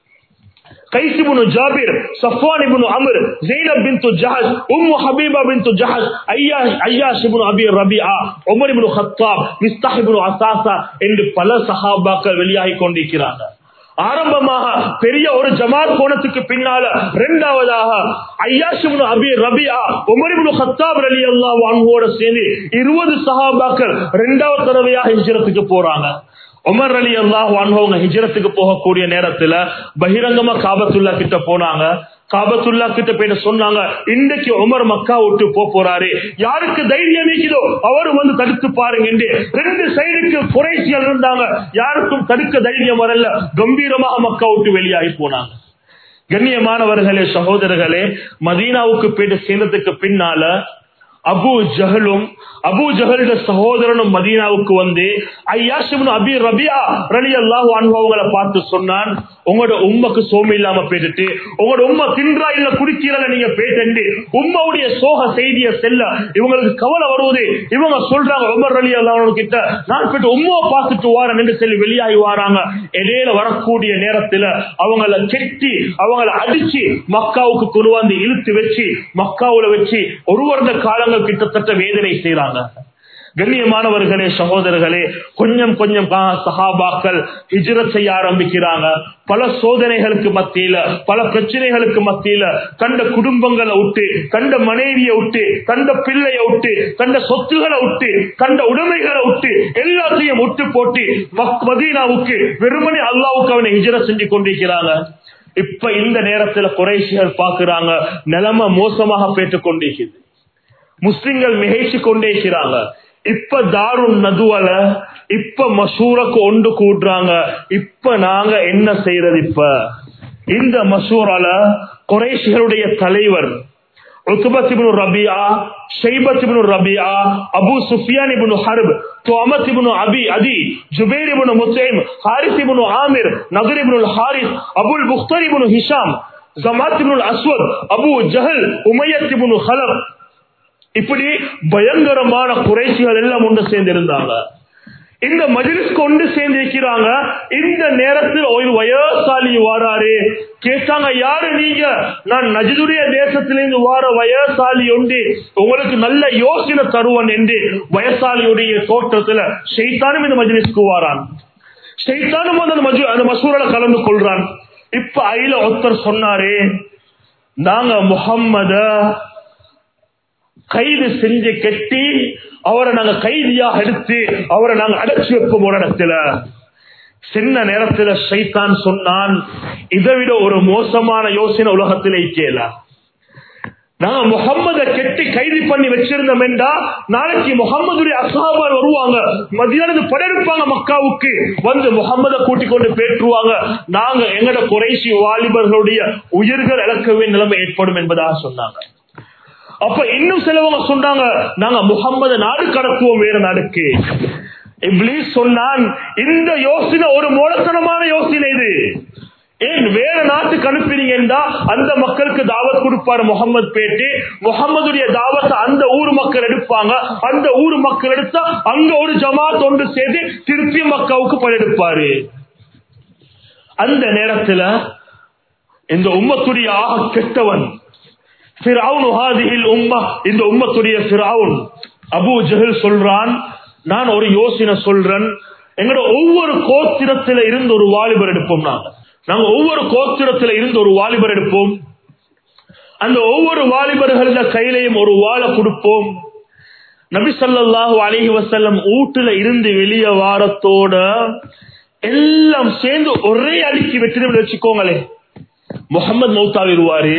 Qais ibn Jabir Safwan ibn Amr Zaynab bint Jahsh Umm Habiba bint Jahsh Ayyash Ayyash ibn Abi Rabia Umar ibn Khattab Mistah ibn Athatha என்று பல சஹாபாக்கள் வெளியாகி கொண்டிருக்கிறாங்க ஆரம்பமாக பெரிய ஒரு ஜமாத் கோணத்துக்கு பின்னால இரண்டாவதாக ஐயாஷிபுன் அபி ரபியா உமரிபுன் ஹத்தாப் அலி அல்லா வான்வோட சேர்ந்து இருபது சஹாபாக்கள் இரண்டாவது தடவையாக ஹிஜரத்துக்கு போறாங்க உமர் அலி அல்லாஹ் வான்வங்க ஹிஜரத்துக்கு போகக்கூடிய நேரத்துல பகிரங்கமா காபத்துல்லா கிட்ட போனாங்க காபத்துல்லா கிட்ட போயிட்டு சொன்னாங்க இன்றைக்கு உமர் மக்கா விட்டு போக போறாரு யாருக்கு தைரியம் இருக்குதோ அவரும் வந்து தடுத்து பாருங்க என்று ரெண்டு சைடுக்கு குறைசியல் இருந்தாங்க யாருக்கும் தடுக்க தைரியம் வரல கம்பீரமாக மக்கா விட்டு வெளியாகி போனாங்க கண்ணியமானவர்களே சகோதரர்களே மதீனாவுக்கு போயிட்டு சேர்ந்ததுக்கு பின்னால அபு ஜஹலும் அபு ஜஹலுடைய சகோதரனும் மதீனாவுக்கு வந்து ஐயாஷிபுன் அபி ரபியா ரலி அல்லாஹ் அவங்களை பார்த்து சொன்னான் உங்களோட உம்மக்கு சோமி இல்லாம போயிட்டு உங்களோட உம்மை தின்றா இல்ல குடிக்கிறல நீங்க போயிட்டு உம்மாவுடைய சோக செய்திய செல்ல இவங்களுக்கு கவலை வருவது இவங்க சொல்றாங்க உமர் அலி அல்லாஹ் கிட்ட நான் போயிட்டு உம்மாவை பார்த்துட்டு வாரேன் என்று சொல்லி வெளியாகி வாராங்க இடையில வரக்கூடிய நேரத்துல அவங்கள கெட்டி அவங்கள அடிச்சு மக்காவுக்கு கொண்டு வந்து இழுத்து வச்சு மக்காவுல வச்சு ஒரு வருட காலங்கள் கிட்டத்தட்ட வேதனை செய்யறாங்க கண்ணியமானவர்களே சகோதரர்களே கொஞ்சம் கொஞ்சம் சஹாபாக்கள் ஹிஜ்ரத் செய்ய ஆரம்பிக்கிறாங்க பல சோதனைகளுக்கு மத்தியில பல பிரச்சனைகளுக்கு மத்தியில கண்ட குடும்பங்களை விட்டு கண்ட மனைவியை விட்டு கண்ட பிள்ளைய விட்டு கண்ட சொத்துக்களை விட்டு கண்ட உடைமைகளை விட்டு எல்லாத்தையும் விட்டு போட்டு மதீனாவுக்கு வெறுமனே அல்லாவுக்கு அவனை ஹிஜ்ரத் செஞ்சு கொண்டிருக்கிறாங்க இப்ப இந்த நேரத்துல குறைசிகள் பாக்குறாங்க நிலைமை மோசமாக பெற்றுக் கொண்டிருக்கிறது முஸ்லிம்கள் மிகைச்சு கொண்டே இருக்கிறாங்க இப்ப தாருன் நதுவல இப்ப மசூரக்கு ஒன்று கூட்டுறாங்க இப்ப நாங்க என்ன செய்யறது இப்ப இந்த மசூரால குறைசிகளுடைய தலைவர் ரபியா ஷைபத் ரபியா அபு சுஃபியான் இப்னு Harb துஅமத் ibn Abi Adi Jubair ibn Mutim Harith ibn Amir Nadr ibn Harith Abul Bakhtari ibn Hisham Zamaa ibn Aswad Abu Jahl Umayyah ibn Khalaf இப்படி பயங்கரமான குறைசிகள் எல்லாம் ஒன்று சேர்ந்து இருந்தாங்க இந்த மஜிலிஸ்க்கு ஒன்று சேர்ந்து இருக்கிறாங்க இந்த நேரத்தில் ஒரு வயசாலி வாராரு கேட்டாங்க யாரு நீங்க நான் நஜிதுடைய தேசத்திலிருந்து வார வயசாலி ஒன்று உங்களுக்கு நல்ல யோசனை தருவன் என்று வயசாலியுடைய தோற்றத்துல ஷெய்தானும் இந்த மஜிலிஸ்க்கு வாரான் ஷெய்தானும் வந்து அந்த மஜு அந்த மசூரில கலந்து கொள்றான் இப்ப ஐல ஒருத்தர் சொன்னாரு நாங்க முகம்மத கைது செஞ்சு கட்டி அவரை நாங்க கைதியாக எடுத்து அவரை நாங்க அடைச்சு வைப்போம் ஒரு இடத்துல சின்ன நேரத்துல சைத்தான் சொன்னான் இதை விட ஒரு மோசமான யோசனை உலகத்தில் ஐக்கியல நாங்க முகம்மத கெட்டி கைது பண்ணி வச்சிருந்தோம் என்றா நாளைக்கு முகம்மதுடைய அசாபால் வருவாங்க மதியானது படையெடுப்பாங்க மக்காவுக்கு வந்து முகம்மத கூட்டிக் கொண்டு பேற்றுவாங்க நாங்க எங்கட குறைசி வாலிபர்களுடைய உயிர்கள் இழக்கவே நிலைமை ஏற்படும் என்பதாக சொன்னாங்க அப்ப இன்னும் சிலவங்க சொன்னாங்க நாங்க முகம்மது நாடு கடத்துவோம் வேற நாடுக்கு இப்ளீஸ் சொன்னான் இந்த யோசனை ஒரு மூலத்தனமான யோசனை இது ஏன் வேற நாட்டுக்கு அனுப்பினீங்கன்னா அந்த மக்களுக்கு தாவத் கொடுப்பாரு முகமது பேட்டி முகமதுடைய தாவத்தை அந்த ஊர் மக்கள் எடுப்பாங்க அந்த ஊர் மக்கள் எடுத்தா அங்க ஒரு ஜமாத் ஒன்று சேர்த்து திருப்பி மக்காவுக்கு படையெடுப்பாரு அந்த நேரத்துல இந்த உம்மத்துடைய ஆக கெட்டவன் உம்மா இந்த உம்மத்துடைய பிராவுன் அபு ஜஹில் சொல்றான் நான் ஒரு யோசனை சொல்றேன் எங்களோட ஒவ்வொரு கோத்திரத்தில இருந்து ஒரு வாலிபர் எடுப்போம் நாங்க நாங்க ஒவ்வொரு கோத்திரத்தில இருந்து ஒரு வாலிபர் எடுப்போம் அந்த ஒவ்வொரு வாலிபர்கள கையிலையும் ஒரு வாழை கொடுப்போம் நபி ஸல்லல்லாஹு அலைஹி வஸல்லம் ஊட்டுல இருந்து வெளிய வாரத்தோட எல்லாம் சேர்ந்து ஒரே அடிக்கு வெற்றி வச்சுக்கோங்களே முகமது மௌத்தாவிடுவாரு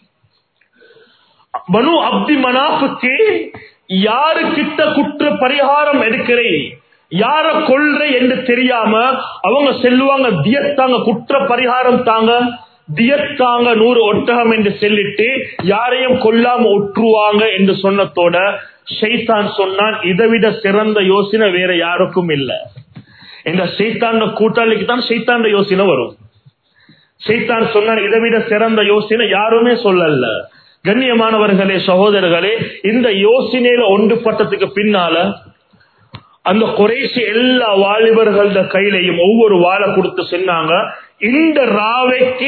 பனு அப்தி மனாஃபுக்கு யாரு கிட்ட குற்ற பரிகாரம் எடுக்கிறேன் யார கொள்ற என்று தெரியாம அவங்க செல்லுவாங்க தியத்தாங்க குற்ற பரிகாரம் தாங்க தியத்தாங்க நூறு ஒட்டகம் என்று சொல்லிட்டு யாரையும் கொல்லாம ஒற்றுவாங்க என்று சொன்னதோட ஷைத்தான் சொன்னான் இதை விட சிறந்த யோசனை வேற யாருக்கும் இல்லை இந்த சைத்தாண்ட கூட்டாளிக்கு தான் சைத்தாண்ட யோசனை வரும் சைத்தான் சொன்னான் இதை விட சிறந்த யோசனை யாருமே சொல்லல கண்ணியமானவர்களே சகோதரர்களே இந்த யோசனையில ஒன்றுபட்டதுக்கு பின்னால அந்த குறைசி எல்லா வாலிபர்கள கையிலையும் ஒவ்வொரு வாழை கொடுத்து சொன்னாங்க இந்த ராவைக்கு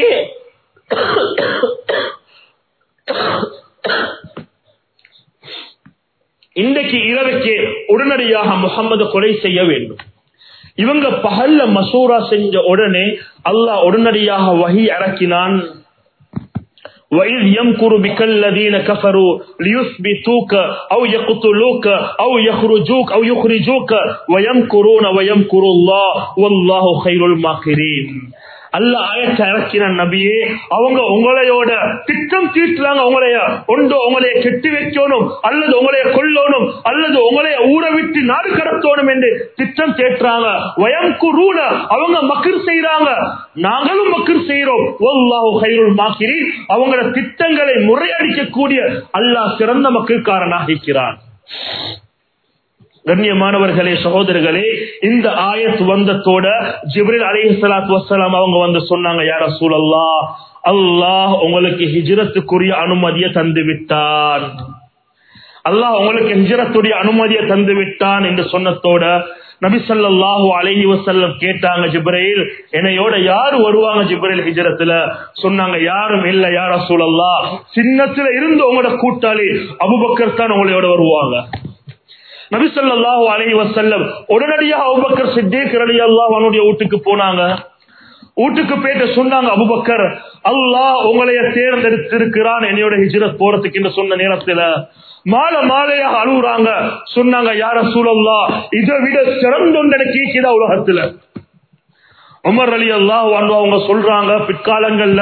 இன்றைக்கு இரவுக்கு உடனடியாக முகமது கொலை செய்ய வேண்டும் இவங்க பகல்ல மசூரா செஞ்ச உடனே அல்லாஹ் உடனடியாக வகி இறக்கினான் وَإِذْ يَمْكُرُ بِكَ الَّذِينَ كَفَرُوا لِيُثْبِتُوكَ أَوْ يَقْتُلُوكَ أَوْ يَخْرُجُوكَ أَوْ يُخْرِجُوكَ وَيَمْكُرُونَ وَيَمْكُرُ اللَّهُ وَاللَّهُ خَيْرُ الْمَاكِرِينَ அல்ல ஆயத்தை இறக்கின நபியே அவங்க உங்களையோட திட்டம் தீட்டுறாங்க உங்களைய ஒன்று உங்களைய கெட்டி வைக்கணும் அல்லது உங்களைய கொல்லணும் அல்லது உங்களைய ஊற விட்டு நாடு கடத்தணும் என்று திட்டம் தேட்டுறாங்க வயம் குரூன அவங்க மக்கள் செய்யறாங்க நாங்களும் மக்கள் செய்யறோம் ஒல்லாஹு ஹைருல் மாக்கிரி அவங்களோட திட்டங்களை முறையடிக்கக்கூடிய அல்லாஹ் சிறந்த மக்கள்காரனாக இருக்கிறான் கண்ணியமானவர்களே சகோதரர்களே இந்த ஆயத் வந்தத்தோட ஜிப்ரில் அலி சலாத் வசலாம் அவங்க வந்து சொன்னாங்க யார சூழல்லா அல்லாஹ் உங்களுக்கு ஹிஜ்ரத்துக்குரிய அனுமதியை தந்து விட்டான் அல்லாஹ் உங்களுக்கு ஹிஜ்ரத்துடைய அனுமதியை தந்து விட்டான் என்று சொன்னதோட நபி ஸல்லல்லாஹு அலைஹி வஸல்லம் கேட்டாங்க ஜிப்ரீல் என்னையோட யார் வருவாங்க ஜிப்ரீல் ஹிஜ்ரத்துல சொன்னாங்க யாரும் இல்ல யார் ரசூலல்லாஹ் சின்னத்துல இருந்து உங்களோட கூட்டாளி அபூபக்கர் தான் உங்களோட வருவாங்க நபிசல்லாஹு அலஹி வசல்லம் உடனடியாக அபுபக்கர் சித்திக் அலி அல்லாஹ் அவனுடைய வீட்டுக்கு போனாங்க வீட்டுக்கு போயிட்டு சொன்னாங்க அபுபக்கர் அல்லாஹ் உங்களைய தேர்ந்தெடுத்திருக்கிறான் என்னையோட ஹிஜ்ரத் போறதுக்கு என்று சொன்ன நேரத்துல மாலை மாலையாக அழுகுறாங்க சொன்னாங்க யார சூழல்லா இதை விட சிறந்தொன்று கீக்கிதா உலகத்துல உமர் அலி அல்லாஹ் அவங்க சொல்றாங்க பிற்காலங்கள்ல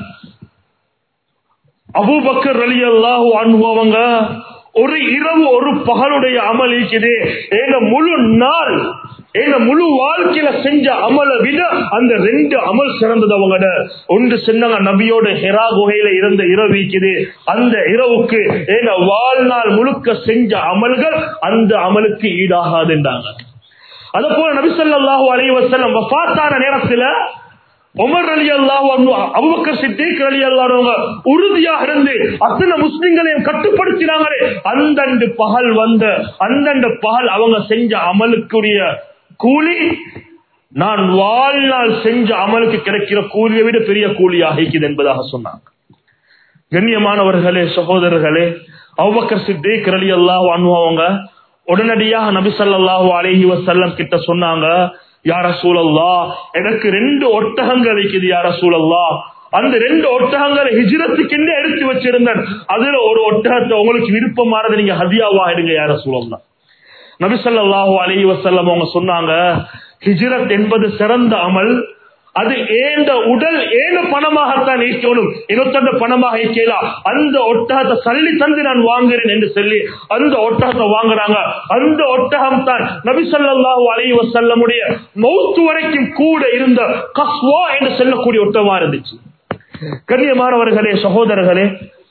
அபூபக்கர் அலி அல்லாஹு அனுபவங்க ஒரு இரவு ஒரு பகலுடைய அமல் இருக்குது எங்க முழு நாள் எங்க முழு வாழ்க்கையில செஞ்ச அமலை விட அந்த ரெண்டு அமல் சிறந்தது அவங்கட ஒன்று சொன்னாங்க நபியோட ஹெரா குகையில இருந்த இரவு இருக்குது அந்த இரவுக்கு எங்க வாழ்நாள் முழுக்க செஞ்ச அமல்கள் அந்த அமலுக்கு ஈடாகாதுன்றாங்க அத போல நபிசல்லாஹூ அலைவசல்லம் வஃத்தான நேரத்துல உமர் அலி அல்லாஹ் அபுபக்கர் சித்திக் அலி அல்லாஹ் உறுதியாக இருந்து அத்தனை முஸ்லிம்களையும் கட்டுப்படுத்தினாங்களே அந்தண்டு பகல் வந்த அந்தண்டு பகல் அவங்க செஞ்ச அமலுக்குரிய கூலி நான் வாழ்நாள் செஞ்ச அமலுக்கு கிடைக்கிற கூலியை விட பெரிய கூலியாக இருக்குது என்பதாக சொன்னாங்க கண்ணியமானவர்களே சகோதரர்களே அவ்வக்கர் சித்திக் அலி அல்லாஹ் அவங்க உடனடியாக நபிசல்லாஹூ அலஹி வசல்லம் கிட்ட சொன்னாங்க யார சூழல்லா எனக்கு ரெண்டு ஒட்டகங்கள் இருக்குது யார சூழல்லா அந்த ரெண்டு ஒட்டகங்களை ஹிஜ்ரத்துக்கு என்ன எடுத்து வச்சிருந்தேன் அதுல ஒரு ஒட்டகத்தை உங்களுக்கு விருப்பமானது நீங்க ஹதியாவா எடுங்க யார சூழல்லா நபிசல்லாஹு அலி வசல்லம் அவங்க சொன்னாங்க ஹிஜ்ரத் என்பது சிறந்த அமல் அது ஏந்த உடல் ஏன பணமாகத்தான் ஈக்கணும் இருபத்தொண்டு பணமாக ஈக்கலாம் அந்த ஒட்டகத்தை சல்லி தந்து நான் வாங்குறேன் என்று சொல்லி அந்த ஒட்டகத்தை வாங்குறாங்க அந்த ஒட்டகம் தான் நபி ஸல்லல்லாஹு அலைஹி வஸல்லமுடைய மௌத்து வரைக்கும் கூட இருந்த கஸ்வா என்று சொல்லக்கூடிய ஒட்டகமா இருந்துச்சு கண்ணியமானவர்களே சகோதரர்களே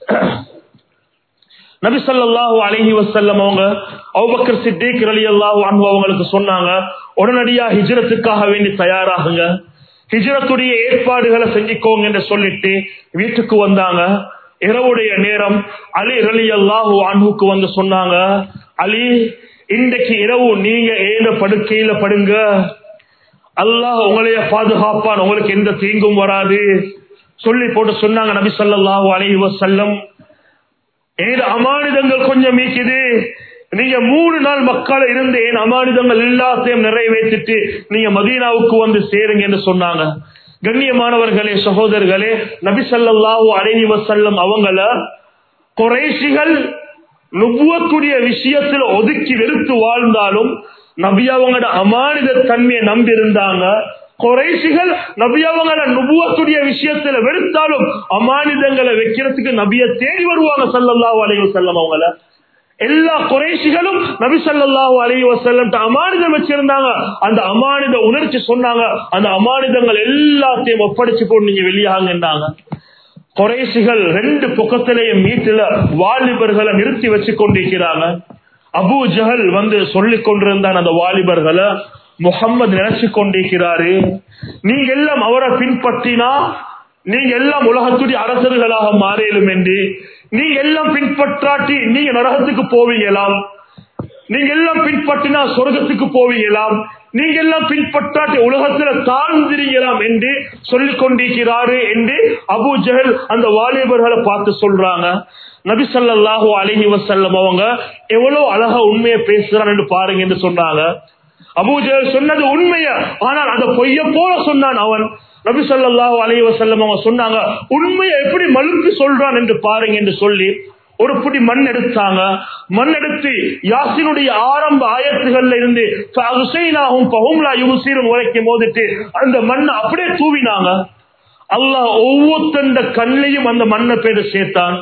நபி ஸல்லல்லாஹு அலைஹி வஸல்லம் அவங்க அபூபக்கர் சித்திக் ரலியல்லாஹு அன்ஹு அவங்களுக்கு சொன்னாங்க உடனடியா ஹிஜ்ரத்துக்காக வேண்டி தயாராகுங்க ஹிஜ்ரத்துடைய ஏற்பாடுகளை செஞ்சுக்கோங்க என்று சொல்லிட்டு வீட்டுக்கு வந்தாங்க இரவுடைய நேரம் அலி ரலியல்லாஹு அன்ஹுக்கு வந்து சொன்னாங்க அலி இன்றைக்கு இரவு நீங்க ஏன படுக்கையில படுங்க அல்லாஹ் உங்களைய பாதுகாப்பான் உங்களுக்கு எந்த தீங்கும் வராது சொல்லி போட்டு சொன்னாங்க நபி ஸல்லல்லாஹு அலைஹி வஸல்லம் ஏன் அமானிதங்கள் கொஞ்சம் மீக்குது நீங்க மூணு நாள் மக்கள் இருந்து ஏன் அமானிதங்கள் எல்லாத்தையும் நிறைவேற்றிட்டு நீங்க மதீனாவுக்கு வந்து சேருங்க என்று சொன்னாங்க கண்ணியமானவர்களே சகோதரர்களே நபி ஸல்லல்லாஹு அலைஹி வஸல்லம் அவங்கள குறைஷிகள் நுபுவத்துடைய விஷயத்தில் ஒதுக்கி வெறுத்து வாழ்ந்தாலும் நபி அவங்களோட அமானித தன்மையை நம்பி இருந்தாங்க குறைசிகள் நபி அவங்கள நுபுவத்துடைய விஷயத்துல வெறுத்தாலும் அமானிதங்களை வைக்கிறதுக்கு நபிய தேடி வருவாங்க சல்லல்லாஹு அலைஹி வஸல்லம் அவங்கள எல்லா குறைசிகளும் நபி ஸல்லல்லாஹு அலைஹி வஸல்லம் அமானிதம் வச்சிருந்தாங்க அந்த அமானித உணர்ச்சி சொன்னாங்க அந்த அமானிதங்கள் எல்லாத்தையும் ஒப்படைச்சு போட்டு நீங்க வெளியாகங்கன்னாங்க குறைசிகள் ரெண்டு பக்கத்திலேயும் வீட்டுல வாலிபர்களை நிறுத்தி வச்சு கொண்டிருக்கிறாங்க அபு ஜஹல் வந்து சொல்லிக் கொண்டிருந்தான் அந்த வாலிபர்களை முகம்மது நினைச்சு கொண்டிருக்கிறாரு நீங்க எல்லாம் அவரை பின்பற்றினா நீங்க எல்லாம் உலகத்துடைய அரசர்களாக மாறியலும் என்று நீங்க எல்லாம் பின்பற்றாட்டி நீங்க நரகத்துக்கு போவீங்களாம் நீங்க எல்லாம் பின்பற்றினா சொர்க்கத்துக்கு போவீங்களாம் நீங்க எல்லாம் பின்பற்றாட்டி உலகத்துல தாழ்ந்திருக்கலாம் என்று சொல்லிக் கொண்டிருக்கிறாரு என்று அபு ஜஹல் அந்த வாலிபர்களை பார்த்து சொல்றாங்க நபி ஸல்லல்லாஹு அலைஹி வஸல்லம் அவங்க எவ்வளவு அழகா உண்மையை பேசுறான் என்று பாருங்க என்று சொன்னாங்க அபூஜல் சொன்னது உண்மைய ஆனால் அந்த பொய்ய போல சொன்னான் அவன் நபி ஸல்லல்லாஹு அலைஹி வஸல்லம் அவங்க சொன்னாங்க உண்மையை எப்படி மழுப்பி சொல்றான் என்று பாருங்க என்று சொல்லி ஒரு புடி மண் எடுத்தாங்க மண் எடுத்து யாசினுடைய ஆரம்ப ஆயத்துகள்ல இருந்து ஹுசைனாகும் பஹும்லா யுசீரும் வரைக்கும் மோதிட்டு அந்த மண்ணை அப்படியே தூவினாங்க அல்லாஹ் ஒவ்வொருத்தண்ட கண்ணையும் அந்த மண்ணை பேரு சேர்த்தான்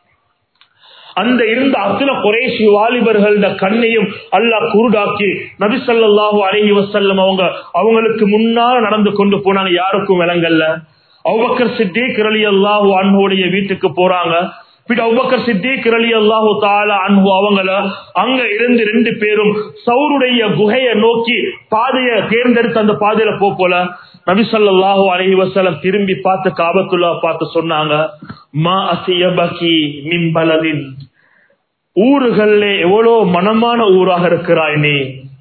அந்த இருந்த அத்தனை குறைசி வாலிபர்கள கண்ணையும் அல்லாஹ் குருடாக்கி நபி ஸல்லல்லாஹு அலைஹி வஸல்லம் அவங்க அவங்களுக்கு முன்னால் நடந்து கொண்டு போனாங்க யாருக்கும் விளங்கல்ல அபூபக்கர் சித்திக் ரலியல்லாஹு அன்ஹுடைய வீட்டுக்கு போறாங்க பின் அபூபக்கர் சித்திக் ரலியல்லாஹு தஆலா அன்ஹு அவங்கள அங்க இருந்து ரெண்டு பேரும் சௌருடைய குகையை நோக்கி பாதையை தேர்ந்தெடுத்து அந்த பாதையில போ போல நபி ஸல்லல்லாஹு அலைஹி வஸல்லம் திரும்பி பார்த்து காபத்துல்லா பார்த்து சொன்னாங்க மா அசியபகி மின் பலதின் ஊர்கள்ல எவ்வளவு மனமான ஊராக இருக்கிறாய் நீ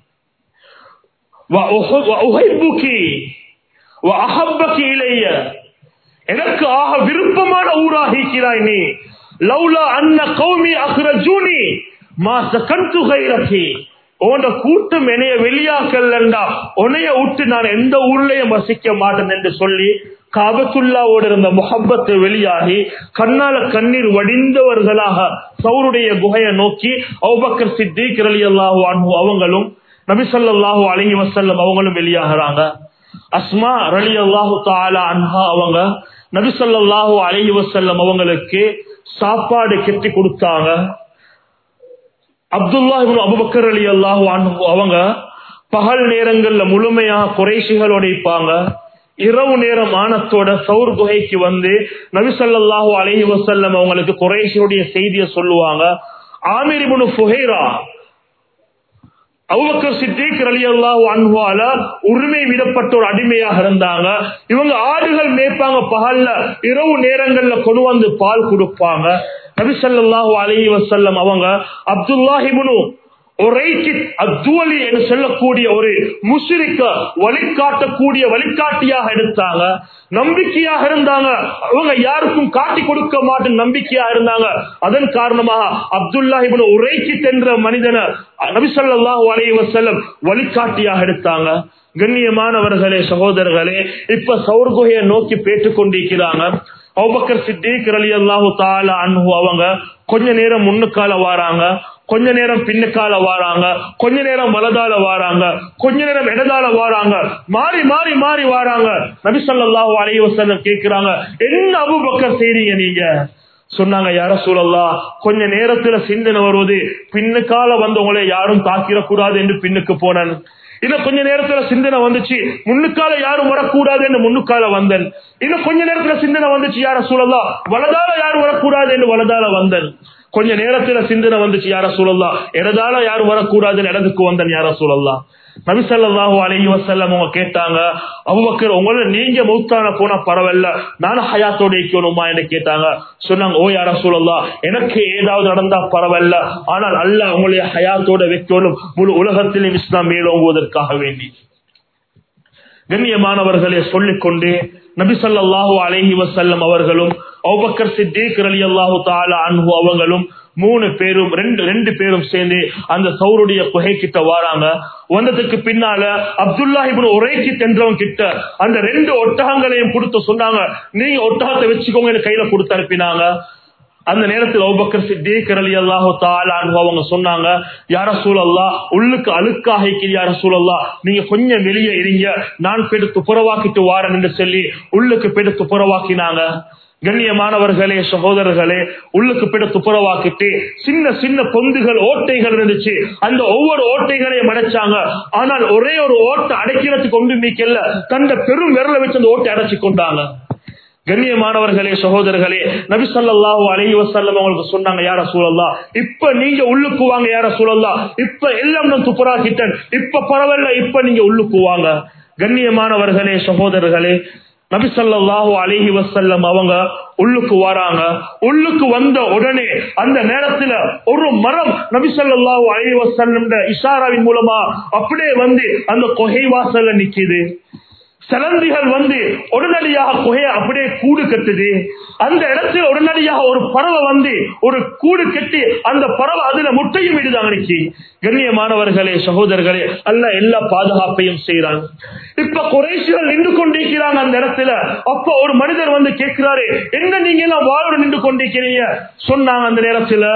இளைய எனக்கு ஆக விருப்பமான ஊராக இருக்கிறாய் நீ லவ்லா அன்ன கௌமி அஹ்ரஜூனி மா சகந்து கைரகி உன்னோட கூட்டம் என்னைய வெளியாக்கல்லண்டா உன்னைய விட்டு நான் எந்த ஊர்லயும் வசிக்க மாட்டேன் என்று சொல்லி காபத்துல்லாவோடு இருந்த முகப்பத்து வெளியாகி கண்ணால கண்ணீர் வடிந்தவர்களாக சௌருடைய குகையை நோக்கி அவுபக்கர் சித்திக் ரலி அல்லாஹு அன்பு அவங்களும் நபிசல்லாஹு அலங்கி வசல்லம் அவங்களும் வெளியாகிறாங்க அஸ்மா ரலி அல்லாஹு தாலா அன்ஹா அவங்க நபிசல்லாஹு அலங்கி வசல்லம் அவங்களுக்கு சாப்பாடு கெட்டி கொடுத்தாங்க அப்துல்லா அபுபக்கர் அலி அல்லாஹு அன்ஹு அவங்க பகல் நேரங்கள்ல முழுமையா குறைசிகளோட இருப்பாங்க இரவு நேரம் ஆனத்தோட சவுர் குகைக்கு வந்து நபிசல்லாஹு அலஹி வசல்லம் அவங்களுக்கு குறைசியுடைய செய்தியை சொல்லுவாங்க ஆமிரிபுனு புகைரா அவுபக்கர் சித்திக் அலி அல்லாஹு அன்ஹுவால உரிமை விடப்பட்ட ஒரு அடிமையாக இருந்தாங்க இவங்க ஆடுகள் மேய்ப்பாங்க பகல்ல இரவு நேரங்கள்ல கொண்டு வந்து பால் கொடுப்பாங்க நபிசல்லாஹு அலஹி வசல்லம் அவங்க அப்துல்லாஹிபுனு என்று சொல்லக்கூடிய ஒரு முஸ்லிக்க வழிகாட்டக்கூடிய வழிகாட்டியாக எடுத்தாங்க நம்பிக்கையாக இருந்தாங்க அவங்க யாருக்கும் காட்டி கொடுக்க மாட்டேன் நம்பிக்கையா இருந்தாங்க அதன் காரணமாக அப்துல்லாஹிபின் உரைக்கி என்ற மனிதனை நபிசல்லாஹு அலைஹி வசல்லம் வழிகாட்டியாக எடுத்தாங்க கண்ணியமானவர்களே சகோதரர்களே இப்ப சௌர்குகையை நோக்கி பேட்டுக் கொண்டிருக்கிறாங்க அவுபக்கர் சித்திக் அலி அல்லாஹு தாலா அன்ஹு அவங்க கொஞ்ச நேரம் முன்னுக்கால வாராங்க கொஞ்ச நேரம் பின்னுக்கால வாராங்க கொஞ்ச நேரம் வலதால வாராங்க கொஞ்ச நேரம் இடதால வாராங்க மாறி மாறி மாறி வாராங்க நபிசல்லாஹு அலைஹி வஸல்லம் கேக்குறாங்க என்ன அபூபக்கர் செய்றீங்க நீங்க சொன்னாங்க யார சூழல்லா கொஞ்ச நேரத்துல சிந்தனை வருவது பின்னுக்கால வந்தவங்களை யாரும் தாக்கிடக்கூடாது என்று பின்னுக்கு போனேன் இன்னும் கொஞ்ச நேரத்துல சிந்தனை வந்துச்சு முன்னுக்கால யாரும் வரக்கூடாது என்று முன்னுக்கால வந்தேன் இன்னும் கொஞ்ச நேரத்துல சிந்தனை வந்துச்சு யார சூழல்லா வலதால யாரும் வரக்கூடாது என்று வலதால வந்தேன் கொஞ்ச நேரத்துல சிந்தனை வந்துச்சு யார சூழல்லா இடதால யாரும் வரக்கூடாதுன்னு இடத்துக்கு வந்தேன் யார சூழல்லா நபிசல்லாஹு அலைஹி வசல்லம் அவங்க கேட்டாங்க அவ்வக்கர் உங்களை நீங்க மௌத்தான போனா பரவாயில்ல நானும் ஹயாத்தோட இருக்கணுமா என்று கேட்டாங்க சொன்னாங்க ஓ யார சூழல்லா எனக்கு ஏதாவது நடந்தா பரவாயில்ல ஆனால் அல்ல உங்களுடைய ஹயாத்தோட வைக்கணும் முழு உலகத்திலும் இஸ்லாம் மேலோங்குவதற்காக வேண்டி கண்ணியமானவர்களே சொல்லிக்கொண்டு நபிசல்லாஹு அலைஹி வசல்லம் அவர்களும் அவுபக்கர் சித்தீக் அலி அல்லாஹு தாலா அன்பு அவங்களும் மூணு பேரும் ரெண்டு ரெண்டு பேரும் சேர்ந்து அந்த சௌருடைய குகை கிட்ட வாராங்க வந்ததுக்கு பின்னால அப்துல்லாஹிபின் உரைக்கு தென்றவன் கிட்ட அந்த ரெண்டு ஒட்டகங்களையும் கொடுத்து சொன்னாங்க நீங்க ஒட்டகத்தை வச்சுக்கோங்க கையில கொடுத்து அனுப்பினாங்க அந்த நேரத்தில் அவுபக்கர் சித்தீக் அலி அல்லாஹு தாலான் அவங்க சொன்னாங்க யார சூழல்லா உள்ளுக்கு அழுக்காக யார சூழல்லா நீங்க கொஞ்சம் வெளியே இருங்க நான் போயிட்டு துப்புரவாக்கிட்டு வாரன் என்று சொல்லி உள்ளுக்கு போயிட்டு துப்புரவாக்கினாங்க கண்ணியமானவர்களே சகோதரர்களே உள்ளுக்கு போயிட்டு துப்புரவாக்கிட்டு சின்ன சின்ன பொந்துகள் ஓட்டைகள் இருந்துச்சு அந்த ஒவ்வொரு ஓட்டைகளையும் அடைச்சாங்க ஆனால் ஒரே ஒரு ஓட்டை அடைக்கிறதுக்கு ஒன்று மீக்கல்ல தந்த பெரும் விரலை வச்சு அந்த ஓட்டை அடைச்சு கொண்டாங்க கண்ணியமானவர்களே சகோதரர்களே நபி சொல்லாஹு அலஹி வசல்லம் அவங்களுக்கு சொன்னாங்க யார சூழல்லா இப்ப நீங்க உள்ளுக்கு வாங்க யார சூழல்லா இப்ப எல்லாம் நான் துப்புராக்கிட்டேன் இப்ப பரவாயில்ல இப்ப நீங்க உள்ளுக்கு வாங்க கண்ணியமானவர்களே சகோதரர்களே நபி சொல்லாஹு அலஹி வசல்லம் அவங்க உள்ளுக்கு வராங்க உள்ளுக்கு வந்த உடனே அந்த நேரத்துல ஒரு மரம் நபி சொல்லாஹு அலஹி வசல்லம் இஷாராவின் மூலமா அப்படியே வந்து அந்த கொகை வாசல்ல நிக்குது சிலந்திகள் வந்து உடனடியாக குகைய அப்படியே கூடு கட்டுது அந்த இடத்துல உடனடியாக ஒரு பறவை வந்து ஒரு கூடு கட்டி அந்த பறவை அதுல முட்டையும் விடுது அவனுக்கு கண்ணியமானவர்களே சகோதரர்களே அல்ல எல்லா பாதுகாப்பையும் செய்யறாங்க இப்ப குறைசிகள் நின்று கொண்டிருக்கிறாங்க அந்த இடத்துல அப்ப ஒரு மனிதர் வந்து கேட்கிறாரு என்ன நீங்க எல்லாம் வாழ்வு நின்று கொண்டிருக்கிறீங்க சொன்னாங்க அந்த நேரத்துல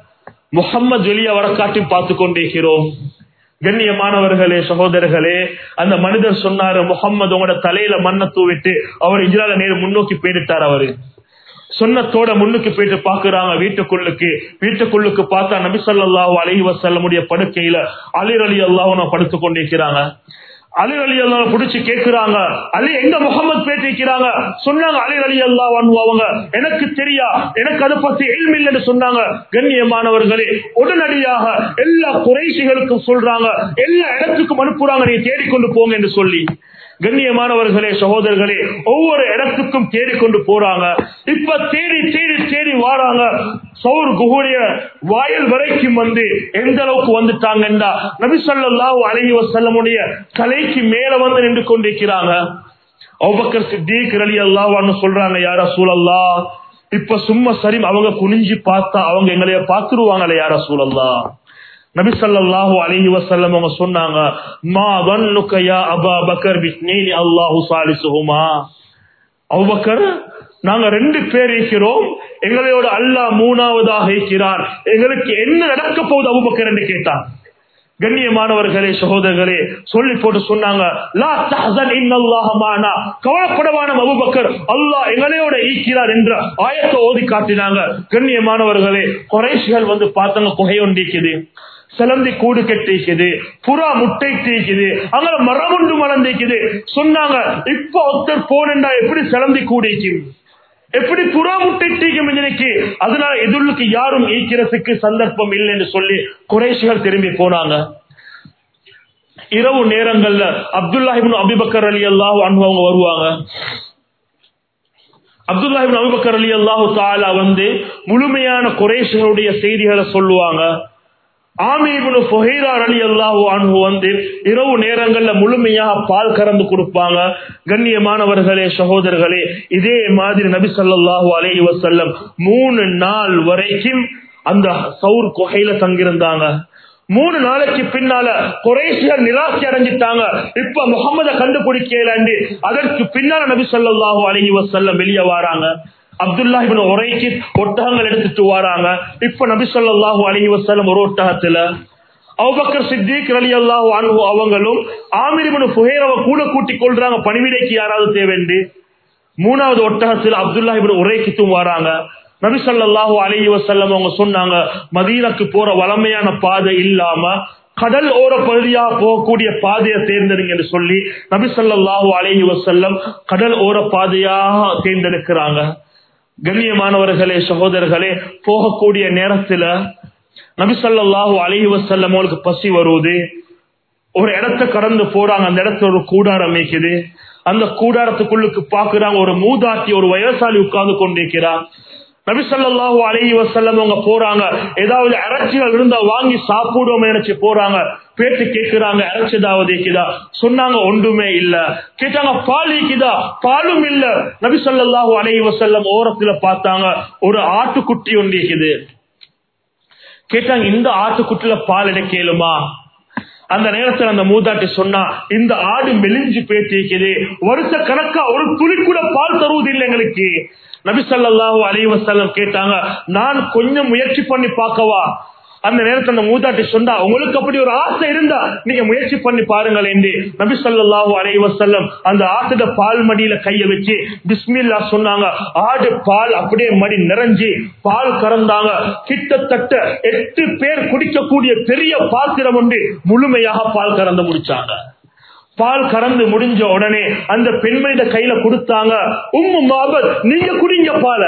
முகம்மது வெளியே வர காட்டி பார்த்து கொண்டிருக்கிறோம் கண்ணியமானவர்களே சகோதரர்களே அந்த மனிதர் சொன்னாரு முகம்மது உங்களோட தலையில மண்ணை தூவிட்டு அவர் இஜ்ரால நேரம் முன்னோக்கி போயிட்டார் அவரு சொன்னத்தோட முன்னுக்கு போயிட்டு பாக்குறாங்க வீட்டுக்குள்ளுக்கு வீட்டுக்குள்ளுக்கு பார்த்தா நபிசல்லாஹு அலஹி வசல்லமுடைய படுக்கையில அலிர் அலி அல்லாஹ் படுத்து கொண்டிருக்கிறாங்க அலி அலி அல்லா புடிச்சு கேட்கிறாங்க அலி எங்க முகமது பேட்டிருக்கிறாங்க சொன்னாங்க அலி அலி அல்லா அவங்க எனக்கு தெரியா எனக்கு அதை பத்தி இல்லைன்னு சொன்னாங்க கண்ணியமானவர்களே உடனடியாக எல்லா குறைசிகளுக்கும் சொல்றாங்க எல்லா இடத்துக்கும் அனுப்புறாங்க நீ தேடிக்கொண்டு போங்க என்று சொல்லி கண்ணியமானவர்களே சகோதரர்களே ஒவ்வொரு இடத்துக்கும் தேடிக்கொண்டு போறாங்க இப்ப தேடி தேடி தேடி வாராங்க சௌர் குஹுடைய வாயில் வரைக்கும் வந்து எந்த அளவுக்கு வந்துட்டாங்கன்னா நபிசல்லாஹு அலஹி வசல்லமுடைய தலைக்கு மேல வந்து நின்று கொண்டிருக்கிறாங்க அவ்வக்கர் சித்திக் அலி அல்லாஹ்னு சொல்றாங்க யார சூழல்லா இப்ப சும்மா சரி அவங்க குனிஞ்சு பார்த்தா அவங்க எங்களைய பாத்துருவாங்களே யார சூழல்லா நபி ஸல்லல்லாஹு அலைஹி வஸல்லம் அவங்க சொன்னாங்க மா வன்னுக யா அபா பக்கர் பிஸ்னீனி அல்லாஹு சாலிசுஹுமா அபூபக்கர் நாங்க ரெண்டு பேர் இருக்கிறோம் எங்களோட அல்லாஹ் மூணாவதாக இருக்கிறார் எங்களுக்கு என்ன நடக்க போகுது அபூபக்கர் என்று கேட்டான் கண்ணியமானவர்களே சகோதரர்களே சொல்லி போட்டு சொன்னாங்க லா தஹசன் இன்னல்லாஹ மானா கவலைப்படவான அபூபக்கர் அல்லாஹ் எங்களையோட ஈக்கிறார் என்ற ஆயத்தை ஓதி காட்டினாங்க கண்ணியமானவர்களே குறைஷிகள் வந்து பார்த்தாங்க குகையொண்டிக்குது சிலந்தி கூடு கட்டிக்குது புறா முட்டை தீக்குது அங்க மரம் ஒன்று மலர்ந்திக்குது சொன்னாங்க இப்ப ஒருத்தர் போனண்டா எப்படி சிலந்தி கூடிக்கும் எப்படி புறா முட்டை தீக்கும் இன்னைக்கு அதனால எதிர்லுக்கு யாரும் ஈக்கிறதுக்கு சந்தர்ப்பம் இல்லை என்று சொல்லி குறைசிகள் திரும்பி போனாங்க இரவு நேரங்கள்ல அப்துல்லாஹிபின் அபிபக்கர் அலி அல்லாஹ் அவங்க வருவாங்க அப்துல்லாஹிபின் அபிபக்கர் அலி அல்லாஹு தாலா வந்து முழுமையான குறைசிகளுடைய செய்திகளை சொல்லுவாங்க ஆமீபுனு பொஹைரார் அலி அல்லாஹு அன்பு வந்து இரவு நேரங்கள்ல முழுமையாக பால் கறந்து கொடுப்பாங்க கண்ணியமானவர்களே சகோதரர்களே இதே மாதிரி நபி ஸல்லல்லாஹு அலைஹி வஸல்லம் மூணு நாள் வரைக்கும் அந்த சவுர் குகையில தங்கியிருந்தாங்க மூணு நாளைக்கு பின்னால குறைசியர் நிராசி அடைஞ்சிட்டாங்க இப்ப முகமத கண்டுபிடிக்கலாண்டு அதற்கு பின்னால நபி ஸல்லல்லாஹு அலைஹி வஸல்லம் வெளியே வராங்க அப்துல்லா இபின் உரைக்கு ஒட்டகங்கள் எடுத்துட்டு வராங்க இப்ப நபி ஸல்லல்லாஹு அலைஹி வஸல்லம் ஒரு ஒட்டகத்துல அபூபக்கர் சித்திக் ரலியல்லாஹு அன்ஹு அவங்களும் ஆமிர் இப்னு ஃபுஹைரவை கூட கூட்டிக் கொள்றாங்க பணிவிடைக்கு யாராவது தேவைண்டு மூணாவது ஒட்டகத்தில் அப்துல்லா இப்னு உரைக்கித்தும் வராங்க நபி ஸல்லல்லாஹு அலைஹி வஸல்லம் அவங்க சொன்னாங்க மதீனாக்கு போற வளமையான பாதை இல்லாம கடல் ஓர பகுதியா போகக்கூடிய பாதையை தேர்ந்தெடுங்க என்று சொல்லி நபி ஸல்லல்லாஹு அலைஹி வஸல்லம் கடல் ஓர பாதையாக தேர்ந்தெடுக்கிறாங்க கண்ணியமானவர்களே சகோதரர்களே போகக்கூடிய நேரத்துல நபி ஸல்லல்லாஹு அலைஹி வஸல்லம் அவங்களுக்கு பசி வருவது ஒரு இடத்தை கடந்து போறாங்க அந்த இடத்துல ஒரு கூடாரம் இருக்குது அந்த கூடாரத்துக்குள்ளுக்கு பாக்குறாங்க ஒரு மூதாட்டி ஒரு வயசாளி உட்கார்ந்து கொண்டிருக்கிறார் நபி ஸல்லல்லாஹு அலைஹி வஸல்லம் அவங்க போறாங்க ஏதாவது இறைச்சிகள் இருந்தா வாங்கி சாப்பிடுவோம் நினைச்சு போறாங்க பேட்டு கேட்கிறாங்க இறைச்சி ஏதாவது இருக்குதா சொன்னாங்க ஒன்றுமே இல்ல கேட்டாங்க பால் இருக்குதா பாலும் இல்ல நபி ஸல்லல்லாஹு அலைஹி வஸல்லம் ஓரத்துல பார்த்தாங்க ஒரு ஆட்டுக்குட்டி ஒன்று இருக்குது கேட்டாங்க இந்த ஆட்டுக்குட்டில பால் எடுக்கலுமா அந்த நேரத்தில் அந்த மூதாட்டி சொன்னா இந்த ஆடு மெலிஞ்சு பேட்டிக்குது வருஷ கணக்கா ஒரு துளி கூட பால் தருவது இல்லை எங்களுக்கு நபி ஸல்லல்லாஹு அலைஹி வஸல்லம் கேட்டாங்க நான் கொஞ்சம் முயற்சி பண்ணி பார்க்கவா அந்த நேரத்தில் அந்த மூதாட்டி சொன்னா உங்களுக்கு அப்படி ஒரு ஆசை இருந்தா நீங்க முயற்சி பண்ணி பாருங்கள் என்று நபி ஸல்லல்லாஹு அலைஹி வஸல்லம் அந்த ஆட்டுட பால் மடியில கைய வச்சு பிஸ்மில்லா சொன்னாங்க ஆடு பால் அப்படியே மடி நிறைஞ்சி பால் கறந்தாங்க கிட்டத்தட்ட எட்டு பேர் குடிக்கக்கூடிய பெரிய பாத்திரம் ஒன்று முழுமையாக பால் கறந்து முடிச்சாங்க பால் கறந்து முடிஞ்ச உடனே அந்த பெண்மணிட கையில கொடுத்தாங்க உம்மு மாபத் நீங்க குடிங்க பால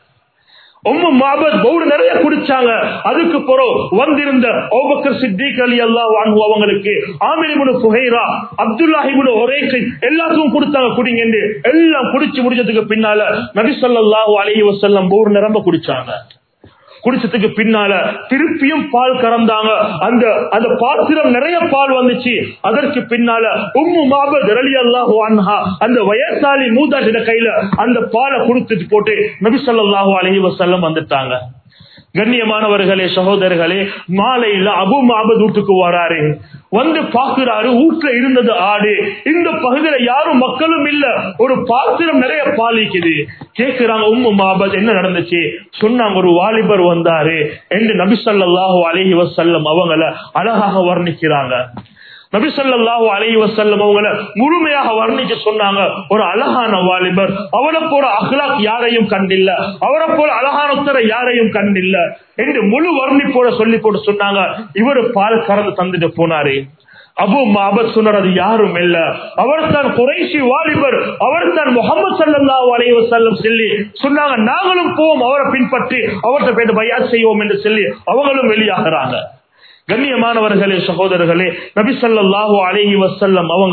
உம்மு மாபத் பவுடு நிறைய குடிச்சாங்க அதுக்கு பிறகு வந்திருந்த ஓபக்கர் சித்திக் அலி அல்லாஹ் அன்ஹு அவங்களுக்கு Amir ibn Fuhayra Abdullah ibn உரைக்கு எல்லாத்துக்கும் கொடுத்தாங்க குடிங்க என்று எல்லாம் குடிச்சு முடிஞ்சதுக்கு பின்னால நபி ஸல்லல்லாஹு அலைஹி வஸல்லம் பவுடு நிரம்ப குடிச்சாங்க குடிச்சதுக்கு பின்னால திருப்பியும் பால் கறந்தாங்க அந்த அந்த பாத்திரம் நிறைய பால் வந்துச்சு அதற்கு பின்னால உம்மு மாபத் ரலி அல்லாஹு அன்ஹா அந்த வயசாளி மூதாட்டிட கையில அந்த பாலை கொடுத்துட்டு போட்டு நபி ஸல்லல்லாஹு அலைஹி வஸல்லம் வந்துட்டாங்க கண்ணியமானவர்களே சகோதரர்களே மாலையில அபு மாபத் வீட்டுக்கு வராரு வந்து பாக்குறாரு வீட்டுல இருந்தது ஆடு இந்த பகுதியில யாரும் மக்களும் இல்ல ஒரு பாத்திரம் நிறைய பாலிக்குது கேக்குறாங்க உம்மு மாபத் என்ன நடந்துச்சு சொன்னாங்க ஒரு வாலிபர் வந்தாரு என்று நபி ஸல்லல்லாஹு அலைஹி வஸல்லம் அவங்கள அழகாக வர்ணிக்கிறாங்க நபி ஸல்லல்லாஹு அலைஹி வஸல்லம் அவங்கள முழுமையாக வர்ணிக்க சொன்னாங்க ஒரு அழகான வாலிபர் அவரை போல அஹ்லாக் யாரையும் கண்டில்ல அவரை போல அழகான உத்தர யாரையும் கண்டில்ல என்று முழு வர்ணிப்போட சொல்லி போட்டு சொன்னாங்க இவரு பால் கறந்து தந்துட்டு போனாரு அபு மாபத் சொன்னார் அது யாரும் இல்ல அவர் தான் குறைசி வாலிபர் அவர் தான் முகமது சல்லல்லாஹு அலைஹி வஸல்லம் சொல்லி சொன்னாங்க நாங்களும் போவோம் அவரை பின்பற்றி அவர்கிட்ட போயிட்டு பையாத் செய்வோம் என்று சொல்லி அவங்களும் வெளியாகிறாங்க கண்ணியமானவர்களே சகோதரர்களே நபி ஸல்லல்லாஹு அலைஹி வஸல்லம் அவங்க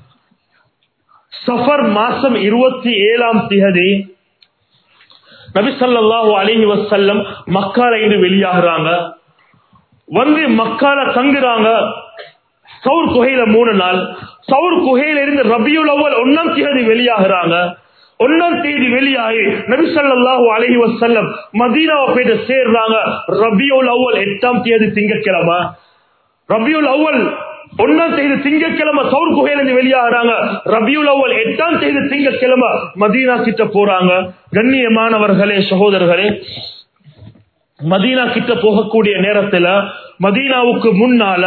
சஃபர் மாசம் இருபத்தி ஏழாம் திகதி நபி ஸல்லல்லாஹு அலைஹி வஸல்லம் மக்கால இருந்து வெளியாகிறாங்க வந்து மக்கால தங்குறாங்க சவுர் குகையில மூணு நாள் சவுர் குகையில இருந்து ரபியுல் அவ்வல் ஒன்னாம் தேதி வெளியாகிறாங்க ஒன்னாம் தேதி வெளியாகி நபி ஸல்லல்லாஹு அலைஹி வஸல்லம் மதீனாவை போயிட்டு சேர்றாங்க ரபியுல் அவ்வல் எட்டாம் தேதி திங்கட்கிழமை ரபியுல் அவ்வல் ஒன்னாம் தேதி திங்கட்கிழமை சவுர் குகையில இருந்து வெளியாகிறாங்க ரபியுல் அவ்வல் எட்டாம் தேதி திங்கட்கிழமை மதீனா கிட்ட போறாங்க கண்ணியமானவர்களே சகோதரர்களே மதீனா கிட்ட போகக்கூடிய நேரத்துல மதீனாவுக்கு முன்னால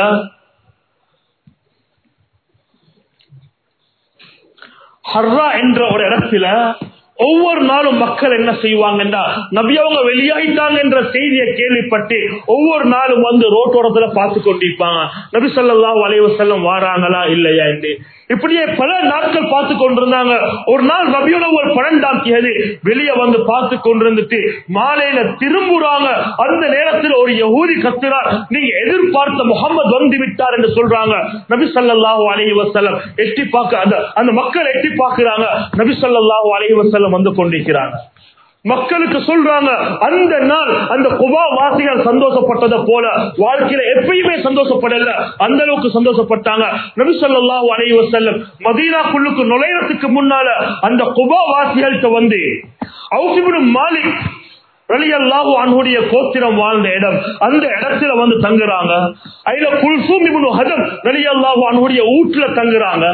ஹர்ரா என்ற ஒரு இடத்துல ஒவ்வொரு நாளும் மக்கள் என்ன செய்வாங்கன்னா நபி அவங்க வெளியாயிட்டாங்க என்ற செய்தியை கேள்விப்பட்டு ஒவ்வொரு நாளும் வந்து ரோட்டோரத்துல பார்த்து கொண்டிருப்பாங்க நபி ஸல்லல்லாஹு அலைஹி வஸல்லம் வாராங்களா இல்லையா என்று இப்படியே பல நாட்கள் பார்த்து கொண்டிருந்தாங்க ஒரு நாள் ரபியோட ஒரு பன்னெண்டாம் தேதி வெளியே வந்து பார்த்து கொண்டிருந்துட்டு மாலையில திரும்புறாங்க அந்த நேரத்தில் ஒரு யகூதி கத்துறார் நீங்க எதிர்பார்த்த முகமது வந்து விட்டார் என்று சொல்றாங்க நபி ஸல்லல்லாஹு அலைஹி வஸல்லம் எட்டி பார்க்க அந்த அந்த மக்கள் எட்டி பார்க்கிறாங்க நபி ஸல்லல்லாஹு அலைஹி வஸல்லம் வந்து கொண்டிருக்கிறாங்க மக்களுக்கு சொல்றாங்க அந்த நாள் அந்த குபா வாசிகள் சந்தோஷப்பட்டதை போல வாழ்க்கையில எப்பயுமே சந்தோஷப்படல அந்த அளவுக்கு சந்தோஷப்பட்டாங்க நபி ஸல்லல்லாஹு அலைஹி வஸல்லம் மதீனாக்குள்ளுக்கு நுழையறதுக்கு முன்னால அந்த குபா வாசிகள்கிட்ட வந்து அவுஃப் இப்னு மாலிக் ரலியல்லாஹு அன்ஹுடைய கோத்திரம் வாழ்ந்த இடம் அந்த இடத்துல வந்து தங்குறாங்க அதுல குல்சூம் இப்னு ஹதம் ரலியல்லாஹு அன்ஹுடைய ஊட்ல தங்குறாங்க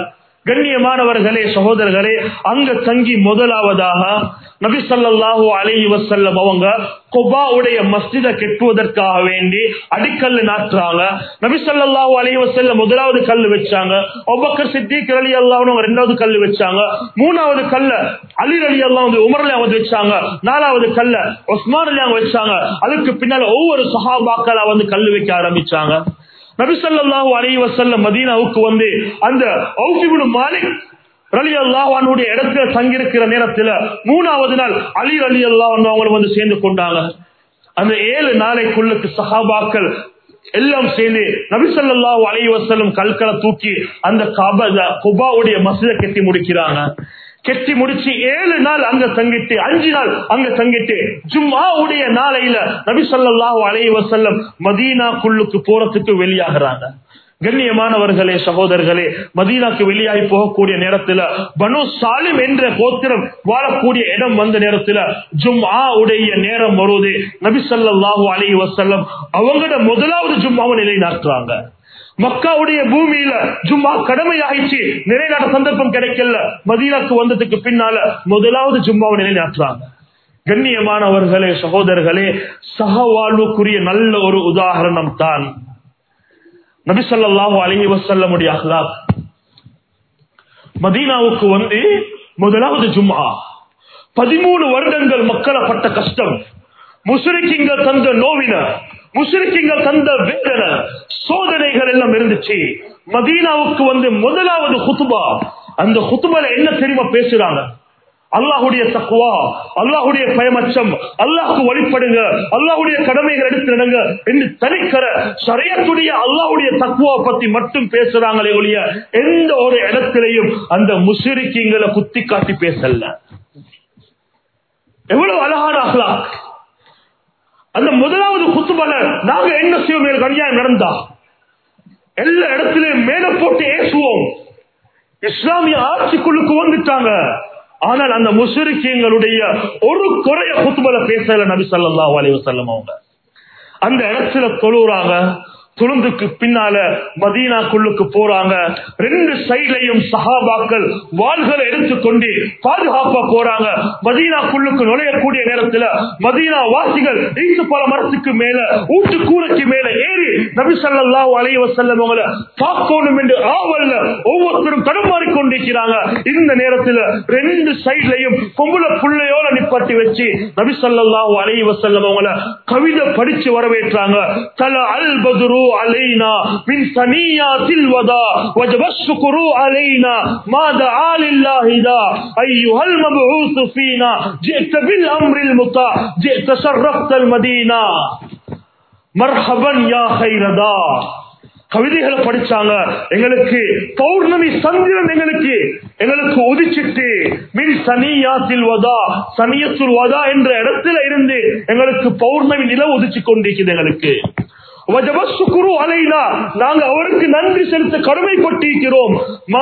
கண்ணியமானவர்களே சகோதரர்களே அங்க தங்கி முதலாவதாக நபி ஸல்லல்லாஹு அலைஹி வஸல்லம் அவங்க குபாவுடைய மஸ்ஜிதை கெட்டுவதற்காக வேண்டி அடிக்கல் நாட்டுறாங்க நபி ஸல்லல்லாஹு அலைஹி வஸல்லம் முதலாவது கல் வச்சாங்க அபூபக்கர் சித்திக் ரலியல்லாஹு அன்ஹு இரண்டாவது கல் வச்சாங்க மூணாவது கல்ல அலி ரலியல்லாஹு அன்ஹு உமர் ரலியல்லாஹு வச்சாங்க நாலாவது கல்ல உஸ்மான் ரலியல்லாஹு வச்சாங்க அதுக்கு பின்னால ஒவ்வொரு சஹாபாக்களா வந்து கல் வைக்க ஆரம்பிச்சாங்க நபி ஸல்லல்லாஹு அலைஹி வஸல்லம் மதீனாவுக்கு வந்து அந்த ஔஃப் இப்னு மாலிக் ரலி அல்லாஹானுடைய இடத்துல தங்கியிருக்கிற நேரத்துல மூணாவது நாள் அலி அலி அல்லாஹ் அவங்களும் வந்து சேர்ந்து கொண்டாங்க அந்த ஏழு நாளைக்குள்ளுக்கு சஹாபாக்கள் எல்லாம் சேர்ந்து நபி ஸல்லல்லாஹு அலைஹி வஸல்லம் கல்களை தூக்கி அந்த கபா குபாவுடைய மஸ்ஜிதை கட்டி முடிக்கிறாங்க கெட்டி முடிச்சு ஏழு நாள் அங்க தங்கிட்டு அஞ்சு நாள் அங்க தங்கிட்டு ஜும்மாவுடைய நாளையில நபி ஸல்லல்லாஹு அலைஹி வஸல்லம் மதீனாக்குள்ளுக்கு போறதுக்கு வெளியாகிறாங்க கண்ணியமானவர்களே சகோதரர்களே மதீனாக்கு வெளியாகி போகக்கூடிய நேரத்துல பனு சாலிம் என்ற கோத்திரம் வாழக்கூடிய இடம் வந்த நேரத்துல ஜும்ஆ உடைய நேரம் வருவது நபி ஸல்லல்லாஹு அலைஹி வஸல்லம் அவங்களோட முதலாவது ஜும்மாவை நிலைநாட்டுறாங்க மக்காவுடைய பூமியில ஜும்மா கடமையாயிடுச்சு நிறைநாட்ட சந்தர்ப்பம் கிடைக்கல மதீனாக்கு வந்ததுக்கு பின்னால முதலாவது ஜும்மாவை நிலைநாட்டுறாங்க கண்ணியமானவர்களே சகோதரர்களே சகவாழ்வுக்குரிய நல்ல ஒரு உதாரணம் தான் நபிசல்லாஹு அலஹி வசல்லமுடைய அஹ்லாக் மதீனாவுக்கு வந்து முதலாவது ஜும்மா பதிமூணு வருடங்கள் மக்களை பட்ட கஷ்டம் முஸ்லிக்கிங்கள் தந்த நோவின முஸ்லிக்கிங்கள் தந்த வேதனை சோதனைகள் எல்லாம் இருந்துச்சு மதீனாவுக்கு வந்து முதலாவது குத்துபா அந்த குத்துபால என்ன தெரியுமா பேசுறாங்க அல்லாஹுடைய தக்குவா அல்லாஹுடைய பயமச்சம் அல்லாஹுக்கு வழிபடுங்க அல்லாஹுடைய கடமைகள் எடுத்து நடங்க என்று தனிக்கிற சரியத்துடைய அல்லாஹுடைய தக்குவா பத்தி மட்டும் பேசுறாங்களே ஒழிய எந்த ஒரு இடத்திலையும் அந்த முசிரிக்கிங்களை குத்தி காட்டி பேசல எவ்வளவு அழகான அஹ்லாக் அந்த முதலாவது குத்துபல நாங்க என்ன செய்வோம் கல்யாணம் நடந்தா எல்லா இடத்திலையும் மேல போட்டு ஏசுவோம் இஸ்லாமிய ஆட்சிக்குள்ளுக்கு வந்துட்டாங்க ஆனால் அந்த முஷரிக்கங்களுடைய ஒரு குறைய குத்துபல பேசல நபி ஸல்லல்லாஹு அலைஹி வஸல்லம் அவங்க அந்த இடத்துல தொழுறாங்க துளுந்துக்கு பின்னால மதீனாக்குள்ளுக்கு போறாங்க ரெண்டு சைட்லையும் சஹாபாக்கள் வாள்களை எடுத்துக்கொண்டு பாதுகாப்பா போறாங்க மதீனாக்குள்ளுக்கு நுழையக்கூடிய நேரத்துல மதீனா வாசிகள் ஈசு பல மரத்துக்கு மேல ஊட்டு கூரைக்கு மேல ஏறி நபி ஸல்லல்லாஹு அலைஹி வஸல்லம் அவங்கள பார்க்கணும் என்று ஆவல்ல ஒவ்வொருத்தரும் தடுமாறி கொண்டிருக்கிறாங்க இந்த நேரத்துல ரெண்டு சைட்லையும் பொம்புல புள்ளையோட நிப்பாட்டி வச்சு நபி ஸல்லல்லாஹு அலைஹி வஸல்லம் அவங்கள கவிதை படிச்சு வரவேற்றாங்க தல அல் பதுரு علينا من ثنيات الوداع وجب الشكر علينا ما دعا لله دا أيها المبعوث فينا جئت بالأمر المطاع جئت شرفت المدينة مرحبا يا خير دا கவிதைகளை படிச்சாங்க எங்களுக்கு பௌர்ணமி சந்திரன் எங்களுக்கு எங்களுக்கு உதிச்சிட்டு மின் சனியாத்தில் வதா சனியத்துல் வதா என்ற இடத்துல இருந்து எங்களுக்கு பௌர்ணமி நில உதிச்சு கொண்டிருக்குது எங்களுக்கு நாங்க அவருக்கு நன்றி செலுத்த கடமைப்பட்டிருக்கிறோம்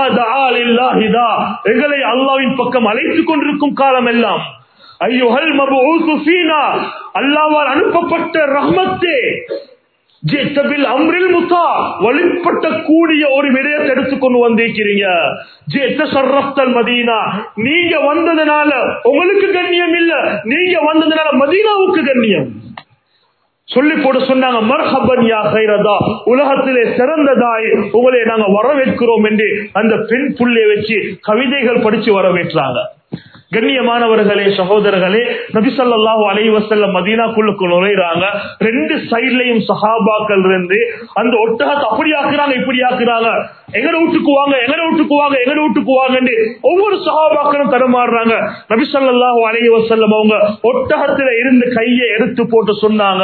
எங்களை அல்லாவின் பக்கம் அழைத்துக் கொண்டிருக்கும் காலம் எல்லாம் ஐயோஹல் அல்லாவால் அனுப்பப்பட்ட ரஹ்மத்தே ஜேத்தபில் அம்ரில் முத்தா வழிபட்ட கூடிய ஒரு விடயத்தை எடுத்துக்கொண்டு வந்திருக்கிறீங்க ஜேத்த சர்ரப்தல் மதீனா நீங்க வந்ததுனால உங்களுக்கு கண்ணியம் இல்ல நீங்க வந்ததுனால மதீனாவுக்கு கண்ணியம் சொல்லி போட்டு சொன்னாங்க மர்ஹபன் யா கைரதா உலகத்திலே சிறந்ததாய் உங்களை நாங்க வரவேற்கிறோம் என்று அந்த பெண் புள்ளியை வச்சு கவிதைகள் படிச்சு வரவேற்றாங்க கண்ணியமானவர்களே சகோதரர்களே நபிசல்லாஹு அலைவசல்ல மதீனாக்குள்ளுக்கு நுழைறாங்க ரெண்டு சைட்லயும் சஹாபாக்கள் இருந்து அந்த ஒட்டகத்தை அப்படி ஆக்குறாங்க இப்படி ஆக்குறாங்க எங்கட வீட்டுக்கு வாங்க எங்கட வீட்டுக்கு வாங்க எங்கட வீட்டுக்கு வாங்க ஒவ்வொரு சஹாபாக்களும் தரமாடுறாங்க நபிசல்லாஹு அலைவசல்லம் அவங்க ஒட்டகத்துல இருந்து கையை எடுத்து போட்டு சொன்னாங்க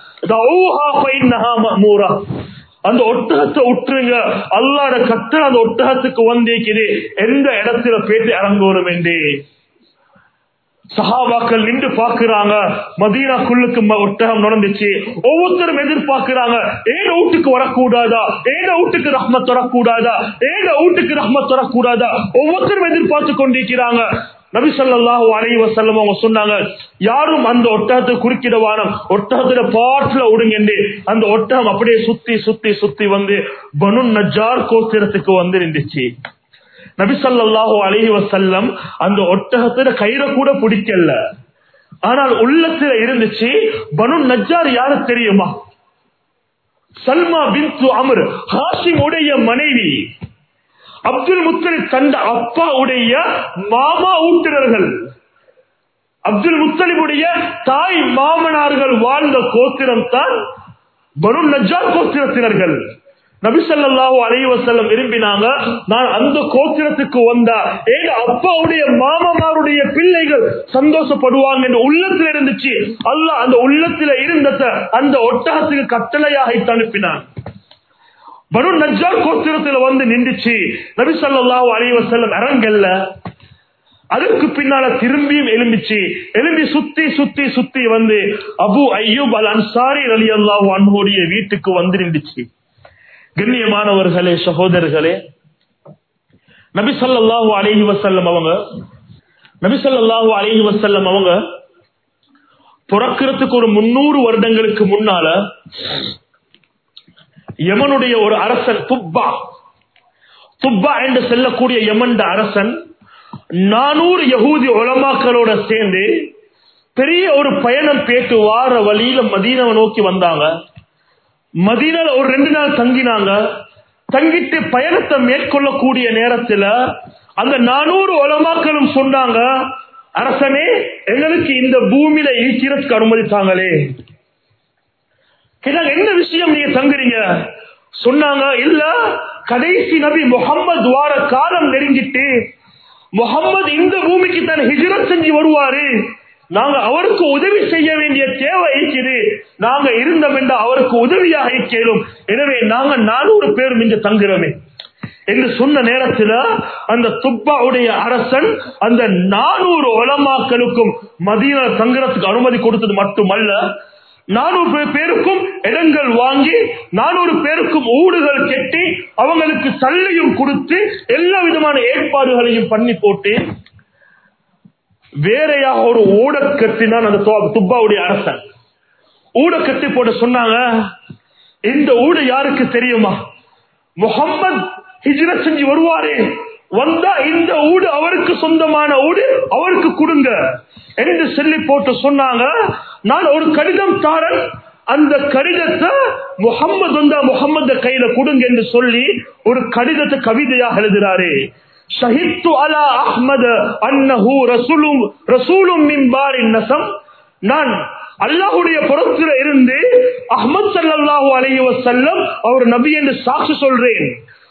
அந்த ஒட்டகத்தை விட்டுருங்க அல்லாட கத்த அந்த ஒட்டகத்துக்கு வந்திருக்குது எந்த இடத்துல பேட்டு இறங்கணும் என்று சஹாபாக்கள் நின்று பாக்குறாங்க மதீனாக்குள்ளுக்கு ஒட்டகம் நடந்துச்சு ஒவ்வொருத்தரும் எதிர்பார்க்கிறாங்க ஏன வீட்டுக்கு வரக்கூடாதா ஏன வீட்டுக்கு ரஹ்மத் வரக்கூடாதா ஏன வீட்டுக்கு ரஹ்மத் வரக்கூடாதா ஒவ்வொருத்தரும் எதிர்பார்த்து கொண்டிருக்கிறாங்க நபி சொல்லாஹு அலைஹி வஸல்லம் அவங்க சொன்னாங்க யாரும் அந்த ஒட்டகத்தை குறுக்கிடவான ஒட்டகத்துல பாட்டுல விடுங்க அந்த ஒட்டகம் அப்படியே சுத்தி சுத்தி சுத்தி வந்து பனு நஜார் கோத்திரத்துக்கு வந்து நின்றுச்சு நபிசல்லாஹு அலைஹி வசல்லம் அந்த ஒட்டகத்துல கயிறை கூட பிடிக்கல ஆனால் உள்ளத்துல இருந்துச்சு பனு நஜ்ஜார் யாரு தெரியுமா சல்மா பின் அமர் ஹாசிம் உடைய மனைவி அப்துல் முத்தலிப் தந்த அப்பா உடைய மாமா ஊட்டினர்கள் அப்துல் முத்தலிபுடைய தாய் மாமனார்கள் வாழ்ந்த கோத்திரம் தான் பனு நஜ்ஜார் கோத்திரத்தினர்கள் நபிசல்லாஹு அலைஹி வசல்லம் விரும்பினாங்க நான் அந்த கோத்திரத்துக்கு வந்தா ஏங்க அப்பாவுடைய மாமமாருடைய பிள்ளைகள் சந்தோஷப்படுவாங்க என்று உள்ளத்தில் இருந்துச்சு அல்லாஹ் அந்த உள்ளத்தில் இருந்த அந்த ஒட்டகத்துக்கு கட்டளையாக அனுப்பினான் பனு நஜ்ஜார் கோத்திரத்தில் வந்து நின்றுச்சு நபிசல்லாஹு அலைஹி வசல்லம் இறங்கல்ல அதற்கு பின்னால திரும்பியும் எலும்பிச்சு எலும்பி சுத்தி சுத்தி சுத்தி வந்து அபு ஐயூப் அல் அன்சாரி அலி அல்லாஹு அன்புடைய வீட்டுக்கு வந்து நின்றுச்சு கண்ணியமானவர்களே சகோதரர்களே நபி ஸல்லல்லாஹு அலைஹி வஸல்லம் அவங்க நபி ஸல்லல்லாஹு அலைஹி வஸல்லம் அவங்க பிறக்கிறதுக்கு ஒரு முன்னூறு வருடங்களுக்கு முன்னால யமனுடைய ஒரு அரசன் துப்பா துப்பா என்று செல்லக்கூடிய யமன் அரசன் நானூறு யகூதி உலமாக்களோட சேர்ந்து பெரிய ஒரு பயணம் பேட்டு வார வழியில மதீனாவை நோக்கி வந்தாங்க மதீனால ஒரு ரெண்டு நாள் தங்கினாங்க தங்கிட்டு பயணத்தை மேற்கொள்ளக்கூடிய நேரத்துல அந்த நானூறு உலமாக்களும் சொன்னாங்க அரசனே எங்களுக்கு இந்த பூமியில ஈக்கிறதுக்கு அனுமதித்தாங்களே கேட்டாங்க என்ன விஷயம் நீங்க தங்குறீங்க சொன்னாங்க இல்ல கடைசி நபி முகம்மது வார காலம் நெருங்கிட்டு முகம்மது இந்த பூமிக்கு தான் ஹிஜ்ரத் செஞ்சு வருவாரு நாங்க அவருக்கு உதவி செய்ய வேண்டிய தேவை இருக்குது நாங்க இருந்தோம் என்ற அவருக்கு உதவியாக இருக்கிறோம் எனவே நாங்க நானூறு பேரும் இங்க தங்குறோமே என்று சொன்ன நேரத்தில் அந்த துப்பாவுடைய அரசன் அந்த நானூறு உலமாக்களுக்கும் மதிய தங்குறதுக்கு அனுமதி கொடுத்தது மட்டுமல்ல நானூறு பேருக்கும் இடங்கள் வாங்கி நானூறு பேருக்கும் ஊடுகள் கெட்டி அவங்களுக்கு சல்லையும் கொடுத்து எல்லா விதமான ஏற்பாடுகளையும் பண்ணி போட்டு வேறையா ஒரு ஊட கட்டினான் அந்த துப்பாவுடைய அரசன் ஊட கட்டி போட்டு சொன்னாங்க இந்த ஊடு யாருக்கு தெரியுமா முகம்மது ஹிஜ்ரத் செஞ்சு வருவாரே வந்தா இந்த ஊடு அவருக்கு சொந்தமான ஊடு அவருக்கு கொடுங்க என்று சொல்லி போட்டு சொன்னாங்க நான் ஒரு கடிதம் தாரன் அந்த கடிதத்தை முகம்மது வந்தா முகம்மது கையில கொடுங்க என்று சொல்லி ஒரு கடிதத்தை கவிதையாக எழுதுறாரு ஷஹித்து அலா அஹ்மது அன்னஹு ரசூலும் ரசூலும் மின்பாரின் நசம் நான் அல்லாஹுடைய புறத்துல இருந்து அஹ்மத் சல்லாஹூ அலைஹி வசல்லம் அவர் நபி என்று சாட்சி சொல்றேன்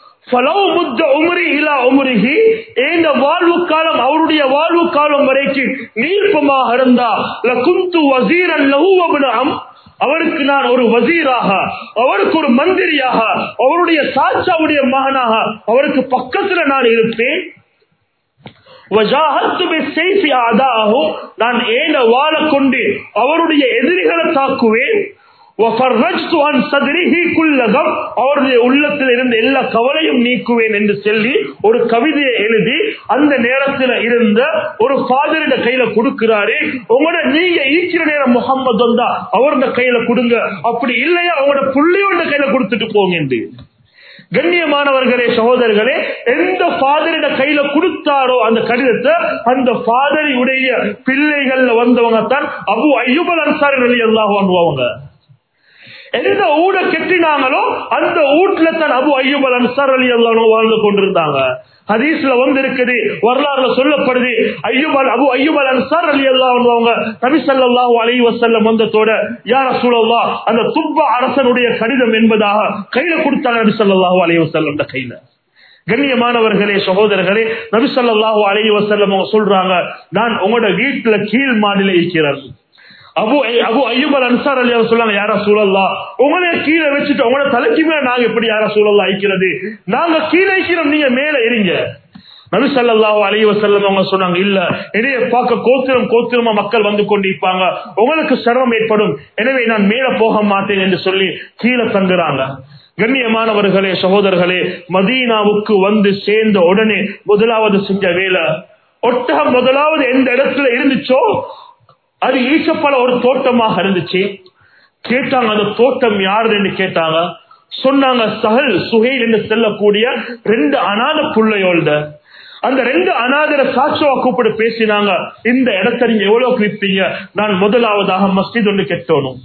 வாழ்வு காலம் அவருடைய வாழ்வு காலம் வரைக்கும் நீர்ப்பமாக இருந்தா குந்து வசீரன் அவருக்கு நான் ஒரு வசீராக அவருக்கு ஒரு மந்திரியாக அவருடைய சாட்சாவுடைய மகனாக அவருக்கு பக்கத்துல நான் இருப்பேன் நான் ஏன வாழ கொண்டு அவருடைய எதிரிகளை தாக்குவேன் அவருடைய உள்ளத்தில் இருந்த எல்லா கவலையும் நீக்குவேன் என்று சொல்லி ஒரு கவிதையை எழுதி அந்த நேரத்தில் இருந்த ஒரு ஃபாதரிட கையில கொடுக்கிறாரு உங்களோட நீங்க ஈக்கிற நேரம் முகம்மது வந்தா அவரோட கையில கொடுங்க அப்படி இல்லையா அவங்களோட புள்ளியோட கையில கொடுத்துட்டு போங்க என்று கண்ணியமானவர்களே சகோதரர்களே எந்த ஃபாதரிட கையில கொடுத்தாரோ அந்த கடிதத்தை அந்த ஃபாதரியுடைய பிள்ளைகள்ல வந்தவங்க தான் அபு ஐயுபல் அன்சாரி அலி அல்லாஹ் அவங்க எந்த ஊட கெட்டினாங்களோ அந்த ஊட்ல தான் அபு ஐயூபல் அன்சார் அலி அல்லாஹ் வாழ்ந்து கொண்டிருந்தாங்க ஹதீஸ்ல வந்து இருக்குது வரலாறுல சொல்லப்படுது ஐயூபல் அபு ஐயூபல் அன்சார் அலி அல்லாஹ் அவங்க நபி ஸல்லல்லாஹு அலைஹி வஸல்லம் வந்ததோட யா ரசூலல்லாஹ் அந்த துப்ப அரசனுடைய கடிதம் என்பதாக கையில கொடுத்தாங்க நபி ஸல்லல்லாஹு அலைஹி வஸல்லம் அந்த கையில கண்ணியமானவர்களே சகோதரர்களே நபி ஸல்லல்லாஹு அலைஹி வஸல்லம் அவங்க சொல்றாங்க நான் உங்களோட வீட்டுல கீழ் மாடியில இருக்கிறேன் அபு அபு ஐயூபல் அன்சார் அலி சொல்லாங்க யாரா சூழல்லா உங்களே கீழே வச்சுட்டு உங்களோட தலைக்கு மேல நாங்க எப்படி யாரா சூழல்லா ஐக்கிறது நாங்க கீழே ஐக்கிறோம் நீங்க மேல இருங்க நபி சல்லாஹு அலைஹி வஸல்லம் அவங்க சொன்னாங்க இல்ல இடையே பார்க்க கோத்திரம் கோத்திரமா மக்கள் வந்து கொண்டிருப்பாங்க உங்களுக்கு சிரமம் ஏற்படும் எனவே நான் மேல போக மாட்டேன் என்று சொல்லி கீழே தங்குறாங்க கண்ணியமானவர்களே சகோதரர்களே மதீனாவுக்கு வந்து சேர்ந்த உடனே முதலாவது செஞ்ச வேலை ஒட்டகம் முதலாவது எந்த இடத்துல இருந்துச்சோ அது ஈசப்பல ஒரு தோட்டமாக இருந்துச்சு கேட்டாங்க அந்த தோட்டம் யாருன்னு கேட்டாங்க சொன்னாங்க சஹல் சுஹேல் என்று செல்லக்கூடிய ரெண்டு அனாத பிள்ளையோட அந்த ரெண்டு அநாதர சாட்சியை கூப்பிட்டு பேசினாங்க இந்த இடத்த நீங்க எவ்வளவு விற்பீங்க நான் முதலாவதாக மஸ்ஜித் ஒன்று கெட்டணும்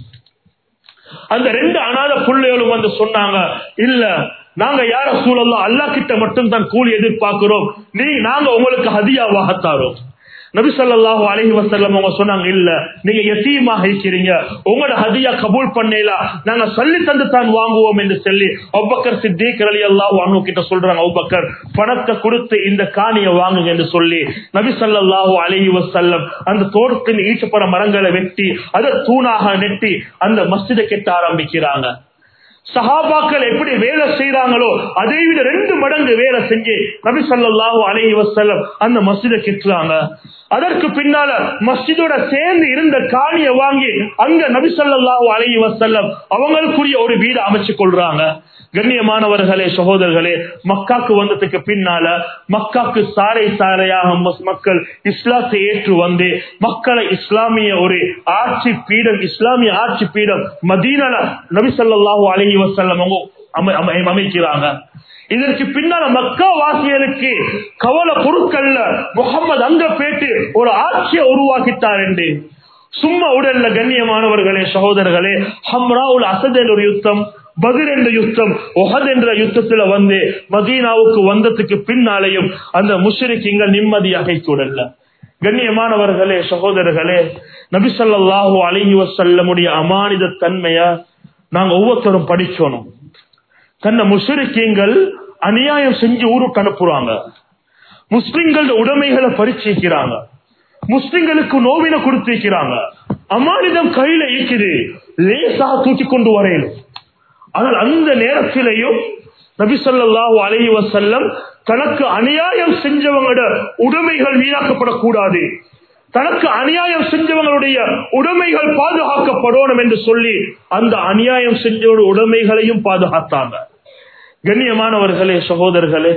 அந்த ரெண்டு அநாத புள்ளைகளும் வந்து சொன்னாங்க இல்ல நாங்க யார சூழல்லாம் அல்லா கிட்ட மட்டும் தான் கூலி எதிர்பார்க்கிறோம் நீ நாங்க உங்களுக்கு ஹதியாவாக தாரோம் நபி ஸல்லல்லாஹு அலைஹி வஸல்லம் அவங்க சொன்னாங்க இல்ல நீங்க யத்தீமாக இருக்கிறீங்க உங்களோட ஹதியா கபூல் பண்ணல நாங்க சொல்லி தந்து தான் வாங்குவோம் என்று சொல்லி அபூபக்கர் சித்திக் ரலியல்லாஹு அன்ஹு கிட்ட சொல்றாங்க அபூபக்கர் பணத்தை கொடுத்து இந்த காணியை வாங்குங்க என்று சொல்லி நபி ஸல்லல்லாஹு அலைஹி வஸல்லம் அந்த தோட்டத்தின் ஈச்சப்பட மரங்களை வெட்டி அதை தூணாக நெட்டி அந்த மஸ்ஜிதை கெட்ட ஆரம்பிக்கிறாங்க சஹாபாக்கள் எப்படி வேலை செய்யறாங்களோ அதை விட ரெண்டு மடங்கு வேலை செஞ்சு நபி ஸல்லல்லாஹு அலைஹி வஸல்லம் அந்த மஸ்ஜிதை கெட்டுறாங்க அதற்கு பின்னால மஸ்ஜிதோட சேர்ந்து இருந்த காணியை வாங்கி அங்க நபி ஸல்லல்லாஹு அலைஹி வஸல்லம் அவங்களுக்குரிய ஒரு வீடு அமைச்சு கொள்றாங்க கண்ணியமானவர்களே சகோதரர்களே மக்காக்கு வந்ததுக்கு பின்னால மக்காக்கு சாலை சாலையாக மஸ்- மக்கள் இஸ்லாத்தை ஏற்று வந்து மக்களை இஸ்லாமிய ஒரு ஆட்சி பீடம் இஸ்லாமிய ஆட்சி பீடம் மதீனால நபி ஸல்லல்லாஹு அலைஹி வஸல்லம் அவங்க அமை- அமை- அமைக்கிறாங்க இதற்கு பின்னால மக்கா வாசியருக்கு கவலை பொருட்கள்ல முகமது அங்க பேட்டு ஒரு ஆட்சியை உருவாக்கிட்டார் என்று சும்மா உடல்ல கண்ணியமானவர்களே சகோதரர்களே ஹம்ராவுல் அசத் என்ற ஒரு யுத்தம் பதில் என்ற யுத்தம் ஒஹத் என்ற யுத்தத்துல வந்து மதீனாவுக்கு வந்ததுக்கு பின்னாலேயும் அந்த முஷ்ரிக்கிங்கள் நிம்மதியாக கூடல்ல கண்ணியமானவர்களே சகோதரர்களே நபிசல்லாஹு அலைஹி வசல்லமுடைய அமானித தன்மைய நாங்க ஒவ்வொருத்தரும் படிச்சோனும் தன்னை முஷரிக்கீங்கள் அநியாயம் செஞ்சு ஊருக்கு அனுப்புறாங்க முஸ்லிம்கள உடைமைகளை பறிச்சிக்கிறாங்க முஸ்லிம்களுக்கு நோவினை கொடுத்திருக்கிறாங்க அமானிதம் கையில இருக்குது லேசாக தூக்கி கொண்டு வரையிலும் ஆனால் அந்த நேரத்திலேயும் நபி ஸல்லல்லாஹு அலைஹி வஸல்லம் தனக்கு அநியாயம் செஞ்சவங்களோட உடைமைகள் வீணாக்கப்படக்கூடாது தனக்கு அநியாயம் செஞ்சவங்களுடைய உடைமைகள் பாதுகாக்கப்படணும் என்று சொல்லி அந்த அநியாயம் செஞ்சவருடைய உடைமைகளையும் பாதுகாத்தாங்க கண்ணியமானவர்களே சகோதரர்களே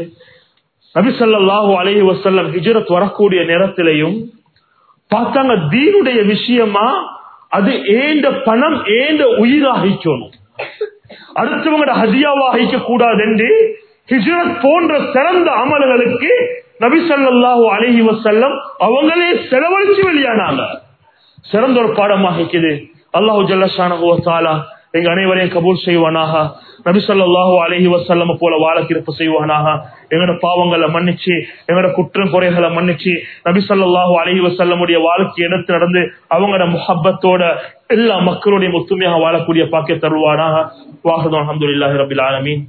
நபிசல்லாஹு அலைஹி வசல்லம் ஹிஜரத் வரக்கூடிய நேரத்திலையும் பார்த்தாங்க தீனுடைய விஷயமா அது ஏண்ட பணம் ஏண்ட உயிராகிக்கணும் அடுத்தவங்களோட ஹதியாவாகிக்க கூடாது என்று ஹிஜரத் போன்ற சிறந்த அமல்களுக்கு நபி ஸல்லல்லாஹு அலைஹி வஸல்லம் அவங்களே செலவழிச்சு வெளியானாங்க சிறந்த ஒரு பாடமாக இருக்குது அல்லாஹு ஜல்லஷானஹு வ தஆலா எங்க அனைவரையும் கபூல் செய்வானாக நபி ஸல்லல்லாஹு அலைஹி வஸல்லம் போல வாழ கிருப்ப செய்வானாக எங்களோட பாவங்களை மன்னிச்சு எங்களோட குற்றம் குறைகளை மன்னிச்சு நபி ஸல்லல்லாஹு அலைஹி வஸல்லமுடைய வாழ்க்கை எடுத்து நடந்து அவங்களோட முஹப்பத்தோட எல்லா மக்களுடைய ஒத்துமையாக வாழக்கூடிய பாக்கிய தருவானாக வாஹது அல்ஹம்துலில்லாஹி ரபில் ஆலமீன்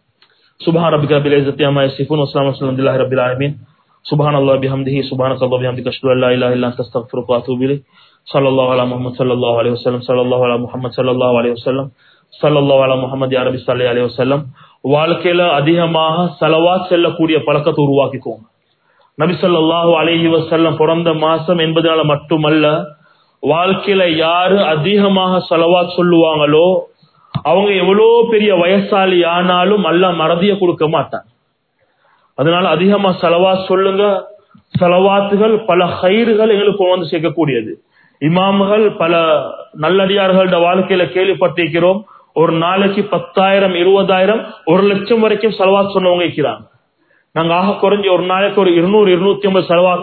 سبحان ربك رب العزة عما يصفون وسلام على الحمد لله رب العالمين سبحان الله بحمده سبحانك الله بحمدك أشهد أن لا إله إلا أنت أستغفرك وأتوب إليك صلى الله على محمد صلى الله عليه وسلم صلى الله على محمد صلى الله عليه وسلم صلى الله على محمد يا ربي صلى عليه وسلم வாழ்க்கையில அதிகமாக செலவாத் செல்லக்கூடிய பழக்கத்தை உருவாக்கிக்கோங்க நபி ஸல்லல்லாஹு அலைஹி வஸல்லம் பிறந்த மாசம் என்பதனால மட்டுமல்ல வாழ்க்கையில யாரு அதிகமாக செலவாத் சொல்லுவாங்களோ அவங்க எவ்வளோ பெரிய வயசாளி ஆனாலும் அல்ல மறதிய கொடுக்க மாட்டாங்க அதனால அதிகமா செலவா சொல்லுங்க செலவாத்துகள் பல கயிறுகள் எங்களுக்கு வந்து சேர்க்கக்கூடியது இமாம்கள் பல நல்லடியார்களோட வாழ்க்கையில கேள்விப்பட்டிருக்கிறோம் ஒரு நாளைக்கு பத்தாயிரம் இருபதாயிரம் ஒரு லட்சம் வரைக்கும் செலவாத் சொன்னவங்க இருக்கிறாங்க நாங்க ஆக குறைஞ்ச ஒரு நாளைக்கு ஒரு இருநூறு இருநூத்தி ஐம்பது செலவாத்